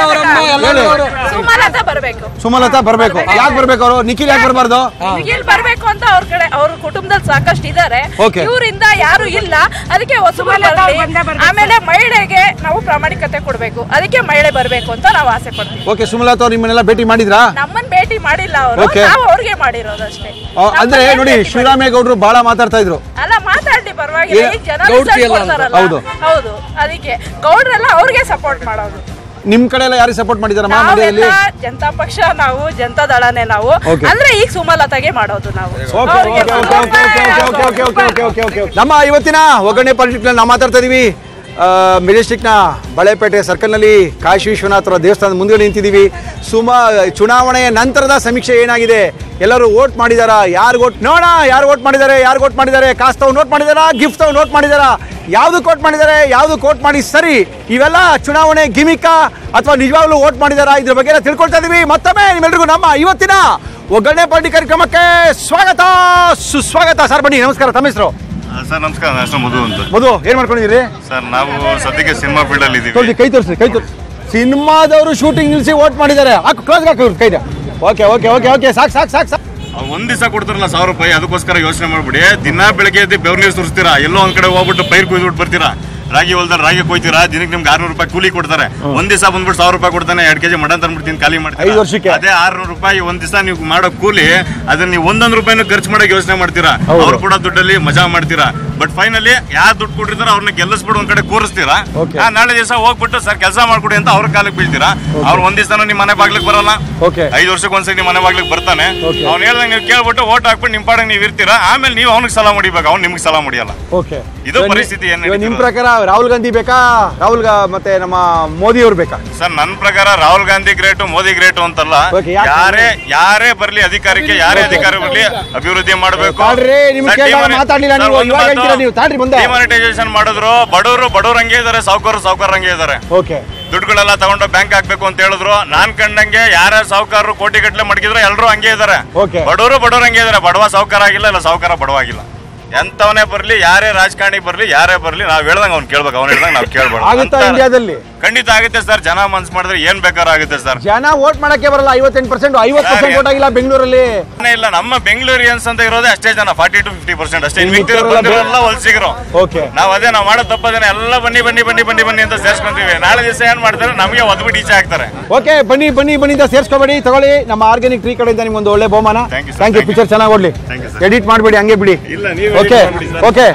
ಹೇಳಿ ಸುಮಲತಾ ಬರ್ಬೇಕು ಸುಮಲತಾ ಬರ್ಬೇಕು ಯಾಕೆ ಬರ್ಬೇಕು ಅವರು ನಿಖಿಲ್ ಯಾಕೆ ಬರ್ಬಾರ್ದು ನಿಖಿಲ್ ಬರ್ಬೇಕು ಅಂತ ಅವ್ರ ಕಡೆ ಅವ್ರ ಕುಟುಂಬದಲ್ಲಿ ಸಾಕಷ್ಟು ಇದಾರೆ Okay. ಇವರಿಂದ ಯಾರು ಇಲ್ಲ ಅದಕ್ಕೆ ಸುಮಲತಾ ಆಮೇಲೆ ಮಹಿಳೆಗೆ ನಾವು ಪ್ರಾಮಾಣಿಕತೆ ಕೊಡ್ಬೇಕು ಅದಕ್ಕೆ ಮಹಿಳೆ ಬರ್ಬೇಕು ಅಂತ ನಾವು ಆಸೆ ಪಡ್ತೀವಿ ಓಕೆ ಸುಮಲತಾ ಅವ್ರು ನಿಮ್ಮನ್ನೆಲ್ಲ ಭೇಟಿ ಮಾಡಿದ್ರಾ ನಮ್ಮನ್ ಭೇಟಿ ಮಾಡಿಲ್ಲ ಅವರು Okay. ನಾವು ಅವ್ರಿಗೆ ಮಾಡಿರೋದಷ್ಟೇ ಆ, ಅಂದ್ರೆ ನೋಡಿ ಶಿವರಾಮೇಗೌಡರು ಬಹಳ ಮಾತಾಡ್ತಾ ಇದ್ರು ಅಲ್ಲ ಮಾತಾಡ್ಲಿ ಪರವಾಗಿಲ್ಲ ಏ- ಈಗ ಜನ ಗೌಡ್ತಿ result ಅಲ್ಲ ಅಂತ. ಕೊಡ್ತಾರಲ್ಲ. ಹೌದು. ಹೌದು ಅದಕ್ಕೆ ಗೌಡ್ರೆಲ್ಲ ಅವ್ರಿಗೆ ಸಪೋರ್ಟ್ ಮಾಡೋದು ನಿಮ್ ಕಡೆ ಎಲ್ಲ ಯಾರಿಗೆ ಸಪೋರ್ಟ್ ಮಾಡಿದಾರಮ್ಮ ನಾವೆಲ್ಲ ಮಂಡ್ಯದಲ್ಲಿ ಜನತಾ ಪಕ್ಷ ನಾವು ಜನತಾ ದಳನೇ ನಾವು Okay. ಅಂದ್ರೆ ಈಗ ಸುಮಲತಾಗೆ ಮಾಡೋದು ನಾವು ಓಕೆ ಅವ್ರಿಗೆ okay okay okay okay okay okay okay okay okay okay ನಮ್ಮ ಇವತ್ತಿನ ಒಗ್ಗರಣೆ ಪಾಲಿಟಿಕ್ನಲ್ಲಿ ನಾವು ಮಾತಾಡ್ತಾ ಇದೀವಿ ಮೆಜೆಸ್ಟಿಕ್ನ ಬಳೆಪೇಟೆ ಸರ್ಕಲ್ನಲ್ಲಿ ಕಾಶಿ ವಿಶ್ವನಾಥರ ದೇವಸ್ಥಾನದ ಮುಂದೆ ನಿಂತಿದ್ದೀವಿ ಸುಮ ಚುನಾವಣೆಯ ನಂತರದ ಸಮೀಕ್ಷೆ ಏನಾಗಿದೆ ಎಲ್ಲರೂ ವೋಟ್ ಮಾಡಿದಾರಾ ಯಾರು ವೋಟ್ ನೋಡ ಯಾರು ವೋಟ್ ಮಾಡಿದ್ದಾರೆ ಯಾರು ವೋಟ್ ಮಾಡಿದ್ದಾರೆ ಕಾಸು ತಾವು ನೋಟ್ ಮಾಡಿದಾರಾ ಗಿಫ್ಟ್ ತಾವು ನೋಟ್ ಮಾಡಿದಾರಾ ಯಾವುದು ಕೋಟ್ ಮಾಡಿದ್ದಾರೆ ಯಾವುದು ಕೋಟ್ ಮಾಡಿ ಸರಿ ಇವೆಲ್ಲ ಚುನಾವಣೆ ಗಿಮಿಕ ಅಥವಾ ನಿಜವಾಗ್ಲೂ ವೋಟ್ ಮಾಡಿದಾರಾ ಇದ್ರ ಬಗ್ಗೆ ಎಲ್ಲ ತಿಳ್ಕೊಳ್ತಾ ಇದೀವಿ ಮತ್ತೊಮ್ಮೆ ನಿಮ್ಮೆಲ್ರಿಗೂ ನಮ್ಮ ಇವತ್ತಿನ ಒಗ್ಗರಣೆ ಪಾರ್ಟಿ ಕಾರ್ಯಕ್ರಮಕ್ಕೆ ಸ್ವಾಗತ ಸುಸ್ವಾಗತ ಸರ್ ಬನ್ನಿ ನಮಸ್ಕಾರ ತಮ್ಮ ಹೆಸರು ಸರ್ ನಮಸ್ಕಾರ ನನ್ನ ಹೆಸರು ಮಧು ಅಂತ ಮಧು ಏನ್ ಮಾಡ್ಕೊಂಡಿದ್ದೀರಿ ಸರ್ ನಾವು ಸದ್ಯಕ್ಕೆ ಸಿನಿಮಾ ಫೀಲ್ಡ್ ಅಲ್ಲಿ ಇದೀವಿ ತೋರಿಸಿ ಕೈ ತೋರಿಸಿ ಕೈ ತೋರಿಸಿ ಸಿನಿಮಾದವರು ಶೂಟಿಂಗ್ ನಿಲ್ಸಿ ವೋಟ್ ಮಾಡಿದ್ದಾರೆ ಹಾಕು ಕ್ಲೋಸ್ ಹಾಕಿ ಕೈದ ಓಕೆ ಓಕೆ ಓಕೆ ಓಕೆ ಸಾಕು ಸಾಕು ಸಾಕು ಸಾಕು ಒಂದ್ ದಿವಸ ಕೊಡ್ತಾರಲ್ಲ ಸಾವಿರ ರೂಪಾಯಿ ಅದಕ್ಕೋಸ್ಕರ ಯೋಚನೆ ಮಾಡ್ಬಿಡಿ ದಿನ ಬೆಳಗ್ಗೆ ಎದ್ದು ಬೆವ್ರ ನೀರು ಸುರಿಸ್ತೀರಾ ಎಲ್ಲೋ ಒಂದ್ ಕಡೆ ಹೋಗ್ಬಿಟ್ಟು ಪೈರ್ ಕುಯ್ದ್ಬಿಟ್ಟು ಬರ್ತೀರಾ ರಾಗಿ ಹೊಲ್ದಲ್ಲಿ ರಾಗಿ ಕೊಯ್ತೀರಾ ದಿನಕ್ಕೆ ನಿಮ್ಗೆ ಆರ್ನೂರು ರೂಪಾಯಿ ಕೂಲಿ ಕೊಡ್ತಾರೆ ಒಂದ್ ದಿವಸ ಬಂದ್ಬಿಟ್ಟು ಸಾವಿರ ರೂಪಾಯಿ ಕೊಡ್ತಾನೆ ಎರಡ್ ಕೆಜಿ ಮಟನ್ ತಂದ್ಬಿಡ್ತೀನಿ ಖಾಲಿ ಐದು ಮಾಡ್ತೀರಾ ವರ್ಷಕ್ಕೆ. ಅದೇ ಆರ್ನೂರು ರೂಪಾಯಿ ಒಂದ್ ದಿವಸ ನೀವು ಮಾಡೋ ಕೂಲಿ ಅದನ್ನ ನೀವು ಒಂದೊಂದು ರೂಪಾಯಿನೂ ಖರ್ಚು ಮಾಡಕ್ ಯೋಚನೆ ಮಾಡ್ತೀರಾ ಹೌದು. ಅವ್ರು ಕೂಡ ದುಡ್ಡಲ್ಲಿ ಮಜಾ ಮಾಡ್ತೀರಾ ಬಟ್ ಫೈನಲಿ ಯಾರು ದುಡ್ಡು ಕೊಟ್ಟಿರ್ತಾರೋ ಅವ್ರನ್ನ ಗೆಲ್ಲಿಸ್ಬಿಟ್ಟು ಒಂದ್ ಕಡೆ ಕೂರಿಸ್ತೀರಾ Okay. ಆ, ನಾಳೆ ದಿವಸ ಹೋಗ್ಬಿಟ್ಟು ಸರ್ ಕೆಲಸ ಮಾಡ್ಕೊಡಿ ಅಂತ ಅವ್ರ ಕಾಲಕ್ಕೆ ಬೀಳ್ತೀರಾ ಅವ್ರು ಒಂದ್ ದಿವಸ ನಿಮ್ಮ ಮನೆ ಬಾಗ್ಲಿಗೆ ಬರಲ್ಲ ಓಕೆ ಐದು ವರ್ಷಕ್ಕೆ ಒಂದ್ಸರಿ ನಿಮ್ಮ ಮನೆ ಬಾಗ್ಲಿಗೆ ಬರ್ತಾನೆ Okay. ಅವ್ನು ಹೇಳ್ದಂಗೆ ನೀವು ಕೇಳ್ಬಿಟ್ಟು ಓಟ್ ಹಾಕ್ಬಿಟ್ಟು ನಿಮ್ಮ ಪಾಡಿಗೆ ನೀವು ಇರ್ತೀರಾ ಆಮೇಲೆ ನೀವು ಅವ್ನಿಗೆ ಸಲ ಮುಡಿಬೇಕು ಅವ್ನು ನಿಮ್ಗೆ ಸಲ ಮುಡಿಯಲ್ಲ ಓಕೆ ಇದು ಪರಿಸ್ಥಿತಿ ಏನ್ ಇವಾಗ ನಿಮ್ ನಡೀತಿರೋದು? ಪ್ರಕಾರ ರಾಹುಲ್ ಗಾಂಧಿ ಬೇಕಾ ರಾಹುಲ್ ಗಾ- ಮತ್ತೆ ನಮ್ಮ ಮೋದಿ ಅವ್ರು ಬೇಕಾ ಸರ್ ನನ್ನ ಪ್ರಕಾರ ರಾಹುಲ್ ಗಾಂಧಿ ಗ್ರೇಟು ಮೋದಿ ಗ್ರೇಟು ಅಂತಲ್ಲ Okay, ಯಾಕೆ? ಯಾರೇ ಯಾರೇ ಬರ್ಲಿ ಅಧಿಕಾರಕ್ಕೆ ಯಾರೇ ಅಧಿಕಾರಿ ಬರ್ಲಿ ಅಭಿವೃದ್ಧಿ ಮಾಡಬೇಕು ತಾಳ್ರಿ, ನಿಮ್ಗೆ ಕೇಳ್ದಾಗ ಮಾತಾಡ್ಲಿಲ್ಲ ನೀವು, ಇವಾಗ ಹೇಳ್ತೀರಾ ನೀವು, ತಾಳ್ರಿ ಮುಂದೆ. ಡಿಮಾನಿಟೈಸೇಷನ್ ಮಾಡಿದ್ರು ಬಡವರು ಬಡವ್ರು ಹಂಗೆ ಇದಾರೆ ಸಾವುಕಾರರು ಸಾವುಕಾರ ಹಂಗೆ ಇದಾರೆ ಓಕೆ ದುಡ್ಡುಗಳೆಲ್ಲ ತಗೊಂಡು ಬ್ಯಾಂಕ್ ಹಾಕ್ಬೇಕು ಅಂತ ಹೇಳಿದ್ರು ನಾನ್ ಕಂಡಂಗೆ ಯಾರ ಸಾವುಕಾರರು ಕೋಟಿ ಗಟ್ಟಲೆ ಮಡಗಿದ್ರು ಎಲ್ಲರೂ ಹಂಗೆ ಇದಾರೆ Okay. ಬಡವರು ಬಡವ್ರು ಹಂಗೆ ಇದಾರೆ ಬಡವ ಸಾವುಕಾರ ಆಗಿಲ್ಲ ಇಲ್ಲ ಸಾವುಕಾರ ಬಡವ ಆಗಿಲ್ಲ ಎಂತವನೇ ಬರ್ಲಿ ಯಾರೇ ರಾಜಕಾರಣಿ ಬರ್ಲಿ ಯಾರೇ ಬರ್ಲಿ ನಾವ್ ಹೇಳ್ದಂಗ ಅವ್ನು ಕೇಳ್ಬೇಕು ಅವ್ನು ಹೇಳ್ದಂಗ ನಾವ್ ಕೇಳ್ಬಾರ್ದು ಆಗುತ್ತಾ ಅಂತ- ಇಂಡಿಯಾದಲ್ಲಿ ಖಂಡಿತ ಆಗುತ್ತೆ ಸರ್ ಜನ ಮನ್ಸ್ ಮಾಡಿದ್ರೆ ಏನ್ ಬೇಕಾದ್ರೂ ಆಗುತ್ತೆ ಸರ್ ಜನ ವೋಟ್ ಮಾಡಕ್ಕೆ ಬರಲ್ಲ ಐವತ್ತೆಂಟು ಪರ್ಸೆಂಟ್ ಐವತ್ತು ಪರ್ಸೆಂಟ್ ವೋಟ್ ಆಗಿಲ್ಲ ಬೆಂಗಳೂರಲ್ಲಿ ಇಲ್ಲ ನಮ್ಮ ಬೆಂಗಳೂರಿಯನ್ಸ್ ಅಂತ ಇರೋದೇ ಅಷ್ಟೇ ಜನ ಫಾರ್ಟಿ ಟು ಫಿಫ್ಟಿ ಪರ್ಸೆಂಟ್ ಅಷ್ಟೇ ಇನ್ನು ಮಿಕ್ಕಿರೋ ಮಿಕ್ಕಿರೋರೆಲ್ಲ ಬಂದಿರೋಲ್ಲ ವಲಸಿಗರು ಓಕೆ ನಾವ್ ಅದೇ ನಾವ್ ಮಾಡೋ ತಪ್ಪದೇನೆ ಎಲ್ಲ ಬನ್ನಿ ಬನ್ನಿ ಬನ್ನಿ ಬನ್ನಿ ಬನ್ನಿ ಅಂತ ಸೇರ್ಸ್ಕೊಂತೀವಿ ನಾಳೆ ದಿವಸ ಏನ್ ಮಾಡ್ತಾರೆ ನಮಗೆ ಒದ್ಬಿಟ್ಟು ಈಚೆ ಹಾಕ್ತಾರೆ ಓಕೆ ಬನ್ನಿ ಬನ್ನಿ ಬನ್ನಿ ಅಂತ ಸೇರ್ಸ್ಕೊಬೇಡಿ ತಗೊಳ್ಳಿ ನಮ್ಮ ಆರ್ಗ್ಯಾನಿಕ್ ಟ್ರೀ ಕಡೆಯಿಂದ ನಿಮ್ಗೆ ಒಂದು ಒಳ್ಳೆ ಬಹುಮಾನ Thank you, sir. Thank you Thank you. Picture ಚೆನ್ನಾಗಿ ಓಡ್ಲಿ Thank you, sir. ಎಡಿಟ್ ಮಾಡಬೇಡಿ ಹಂಗೆ ಬಿಡಿ ಇಲ್ಲ ನೀವು ಓಕೆ ಓಕೆ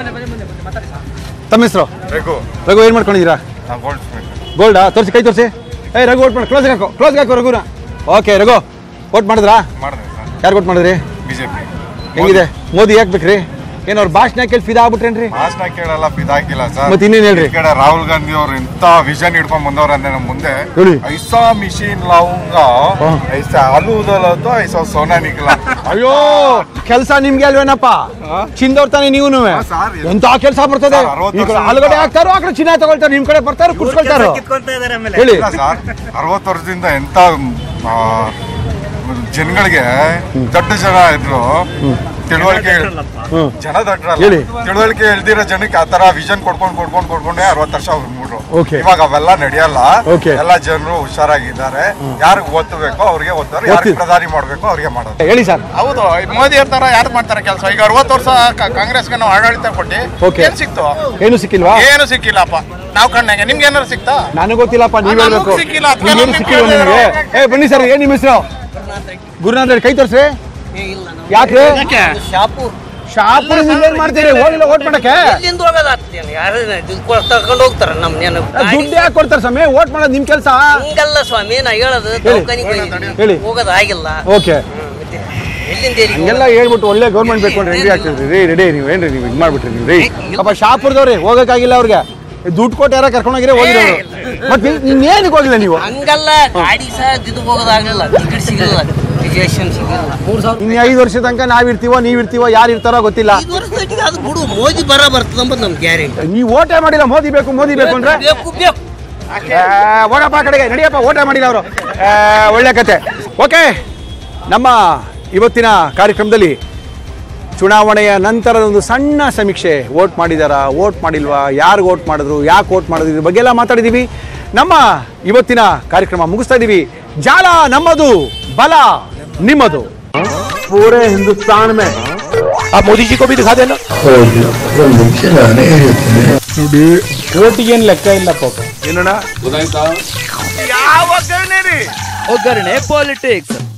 ತಮ್ಮ ಹೆಸರು ಬೇಕು ರಘು ಏನ್ ಮಾಡ್ಕೊಂಡಿದ್ದೀರಾ ಗೋಲ್ಡಾ ತೋರಿಸಿ ಕೈ ತೋರಿಸಿ ಏ ರಘು ಓಟ್ ಮಾಡಿ ಕ್ಲೋಸ್ ಹಾಕೋ ಕ್ಲೋಸ್ ಹಾಕೋ ರಘುನ ಓಕೆ ರಘು ಓಟ್ ಮಾಡಿದ್ರಾ ಮಾಡಿದೆ ಯಾರು ಓಟ್ ಮಾಡಿದ್ರಿ ಬಿಜೆಪಿ ಹೆಂಗಿದೆ ಮೋದಿ ಯಾಕೆ ಬೇಕ್ರಿ ಏನ್ ಅವ್ರ ಭಾಷಣ ಕೇಳಿ ಫಿದಾ ಆಗ್ಬಿಟ್ರೇನ್ರಿ ಭಾಷಣ ಕೇಳಲ್ಲ ಬಿದಾಕಿಲ್ಲ ಸರ್ ಮತ್ತೆ ಇನ್ನೇನ್ ಹೇಳ್ರಿ? ಈ ಕಡೆ ರಾಹುಲ್ ಗಾಂಧಿ ಅವ್ರು ಎಂತ ವಿಷನ್ ಹಿಡ್ಕೊಂಡ್ ಬಂದವ್ರಂದ್ರೆ ನಮ್ಮ ಮುಂದೆ ಹೇಳಿ. ಐಸಾ ಮಿಷಿನ್ ಲಾವುಂಗ ಐಸಾ ಆಲೂದಲ್ಲ ಐಸಾ ಸೋನಾ ನಿಕ್ಲ ಅಯ್ಯೋ ಕೆಲಸ ನಿಮ್ಗೆ ಅಲ್ವೇನಪ್ಪ ಚಿಂದವ್ರ ತಾನೆ ನೀವು ಎಂತ ಕೆಲಸ ಬರ್ತದೆ ಸರ್, ಅರವತ್ತು ಈ ಕಡೆ ವರ್ಷದಿಂದ- ಆಲೂಗಡ್ಡೆ ಹಾಕ್ತಾರೋ ಆ ಕಡೆ ಚಿನ್ನ ತಗೊಳ್ತಾರೆ ನಿಮ್ ಕಡೆ ಬರ್ತಾರೋ ಕುಡ್ಸ್ಕೊಳ್ತಾರೋ ಹೇಳಿ ಇಲ್ಲ ಸರ್ ಅರವತ್ತು ವರ್ಷದಿಂದ ಎಂತ ಆ, ಜನಗಳಿಗೆ ದೊಡ್ಡ ಜನ ಇದ್ರು ತಿಳುವಳಿಕೆ ಜನ ದೊಡ್ಡರಲ್ಲ ಹೇಳಿ. ತಿಳುವಳಿಕೆ ಎಳ್ದಿರೋ ಜನಕ್ಕೆ ಆ ತರ ವಿಷನ್ ಕೊಡ್ಕೊಂಡ್ ಕೊಡ್ಕೊಂಡ್ ಕೊಡ್ಕೊಂಡೆ ಅರವತ್ತು ವರ್ಷ ಬಿಟ್ರು Okay. ಇವಾಗ ಅವೆಲ್ಲ ನಡೆಯಲ್ಲ Okay. ಎಲ್ಲ ಜನರು ಹುಷಾರಾಗಿದ್ದಾರೆ ಯಾರಿಗೆ ಒತ್ತಬೇಕೋ ಅವ್ರಿಗೆ ಒತ್ತವ್ರು ಯಾರಿಗೆ ಒತ್ತಿ- ಪ್ರಧಾನಿ ಮಾಡ್ಬೇಕೋ ಅವ್ರಿಗೆ ಮಾಡೋದು ಹೇಳಿ ಸರ್ ಹೌದು ಈ ಮೋದಿ ಇರ್ತಾರ ಯಾರು ಮಾಡ್ತಾರೆ ಕೆಲಸ ಈಗ ಅರವತ್ತು ವರ್ಷ ಕ- ಕಾಂಗ್ರೆಸ್ಗೆ ನಾವು ಆಡಳಿತ ಕೊಟ್ಟು Okay. ಏನ್ ಸಿಕ್ತು ಏನು ಸಿಕ್ಕಿಲ್ವಾ ಏನು ಸಿಕ್ಕಿಲ್ಲಪ್ಪ ನಾವು ಕಣ್ಣಾಗೆ ನಿಮ್ಗೆ ಏನಾರು ಸಿಕ್ತಾ ನನಗೆ ಗೊತ್ತಿಲ್ಲಪ್ಪ ನೀವ್ ನನಗೂ ಹೇಳ್ಬೇಕು ಸಿಕ್ಕಿಲ್ಲ, ಅದ್ಕೆ ನಿಮ್ಗೇನು ನಾನು ಸಿಕ್ಕಿಲ್ವ ಕೇಳ್ದೆ ನಿಮ್ಗೆ ಏ ಬನ್ನಿ ಸರ್ ಏನ್ ನಿಮ್ಮ ಹೆಸರು ಗುರುನಾಥ್ ರೆಡ್ಡಿ ಕೈ ತೋರ್ಸ್ರಿ ಯಾಕ್ರಿ ಶಾಪೂರ್ ಶಾಪುರ ಏನ್ ಮಾಡ್ತೀರಿ ಹೋಗಿಲ್ಲ ಓಟ್ ಮಾಡಕ್ಕೆ ಎಲ್ಲಿಂದ ಹೋಗೋದಾಗ್ತೇನೆ ಯಾರು ತಗೊಂಡು ಹೋಗ್ತಾರ ನಮ್ ನೆನ ದುಡ್ಡು ಯಾಕೆ ಕೊಡ್ತಾರೆ ಸ್ವಾಮಿ ಓಟ್ ಮಾಡೋದು ನಿಮ್ ಕೆಲಸ ಹಂಗಲ್ಲ ಸ್ವಾಮಿ ನಾ ಹೇಳೋದು ಹೇಳಿ. ದವಾಖಾನಿಗೆ ಹೋಗಿದ್ದೀನಿ. ಹೇಳಿ. ಹೋಗೋದು ಆಗಿಲ್ಲ ಓಕೆ ಎಲ್ಲಿಂದ ಎಲ್ಲಿಗೆ ಹಂಗೆಲ್ಲ ಹೇಳ್ಬಿಟ್ಟು ಒಳ್ಳೆ ಗೌರ್ಮೆಂಟ್ ಬೇಕು ರೆಡಿ ಆಗ್ತಿದ್ರಿ ರೀ ರೆಡಿ ನೀವು ಏನ್ರಿ ನೀವು ಇದು ಮಾಡ್ಬಿಟ್ರಿ ನೀವು ರೀ ಅಪ್ಪ ಶಾಪುರದವ್ರಿ ಹೋಗಕ್ಕಾಗಿಲ್ಲ ಅವ್ರಿಗೆ ದುಡ್ಡು ಕೊಟ್ಟು ಯಾರ ಕರ್ಕೊಂಡೋಗಿರೋ ಹೋಗಿರೋರು ಮತ್ತೆ ಇನ್ನೇನಕ್ಕೆ ಹೋಗಿಲ್ಲ ನೀವು ಹಂಗಲ್ಲ ಗಾಡಿ ಸಹ ಇದು ಹೋಗೋದಾಗ್ಲಿಲ್ಲ ಟಿಕೆಟ್ ಸಿಗಲಿಲ್ಲ ರಿಸರ್ವೇಶನ್ ಸಿಗಲಿಲ್ಲ ಮೂರ್ ಸಾವಿರ ಇನ್ನು ಐದು ವರ್ಷ ತನಕ ನಾವ್ ಇರ್ತೀವೋ ನೀವ್ ಇರ್ತೀವೋ ಯಾರು ಇರ್ತಾರೋ ಗೊತ್ತಿಲ್ಲ ಐದು ವರ್ಷದೊಟ್ಟಿಗೆ ಅದು ಬಿಡು ಮೋದಿ ಬರ ಬರ್ತದ ಅಂಬದು ನಮ್ ಗ್ಯಾರಂಟಿ ನೀವು ಓಟೇ ಮಾಡಿಲ್ಲ ಮೋದಿ ಬೇಕು ಮೋದಿ ಬೇಕು ಅಂದ್ರೆ ಬೇಕು ಬೇಕು ಏ, ಹೋಗಪ್ಪ ಆ ಕಡೆಗೆ ನಡಿಯಪ್ಪ ಓಟ ಮಾಡಿಲ್ಲ ಅವರು ಒಳ್ಳೆ ಕತೆ ಓಕೆ ನಮ್ಮ ಇವತ್ತಿನ ಕಾರ್ಯಕ್ರಮದಲ್ಲಿ ಚುನಾವಣೆಯ ನಂತರದ ಒಂದು ಸಣ್ಣ ಸಮೀಕ್ಷೆ ವೋಟ್ ಮಾಡಿದಾರಾ ವೋಟ್ ಮಾಡಿಲ್ವಾ ಯಾರು ವೋಟ್ ಮಾಡಿದ್ರು ಯಾಕೆ ವೋಟ್ ಮಾಡಿದ್ರು ಇದ್ರ ಬಗ್ಗೆ ಎಲ್ಲ ಮಾತಾಡಿದೀವಿ ನಮ್ಮ ಇವತ್ತಿನ ಕಾರ್ಯಕ್ರಮ ಮುಗಿಸ್ತಾ ಇದೀವಿ ಜಾಲ ನಮ್ಮದು ಬಲ ನಿಮ್ಮದು ಪೂರೇ ಹಿಂದೂಸ್ತಾನ್ ಮೇ ಆ ಮೋದಿ ಜಿ ಕೋ ಭಿ ದಿಖಾ ದೇನಾ ನೋಡಿ ಓಟಿಗೇನು ಲೆಕ್ಕ ಇಲ್ಲ ಪಾಪ ಏನಣ್ಣ ಒಗ್ಗರಣೆ ಪಾಲಿಟಿಕ್ಸ್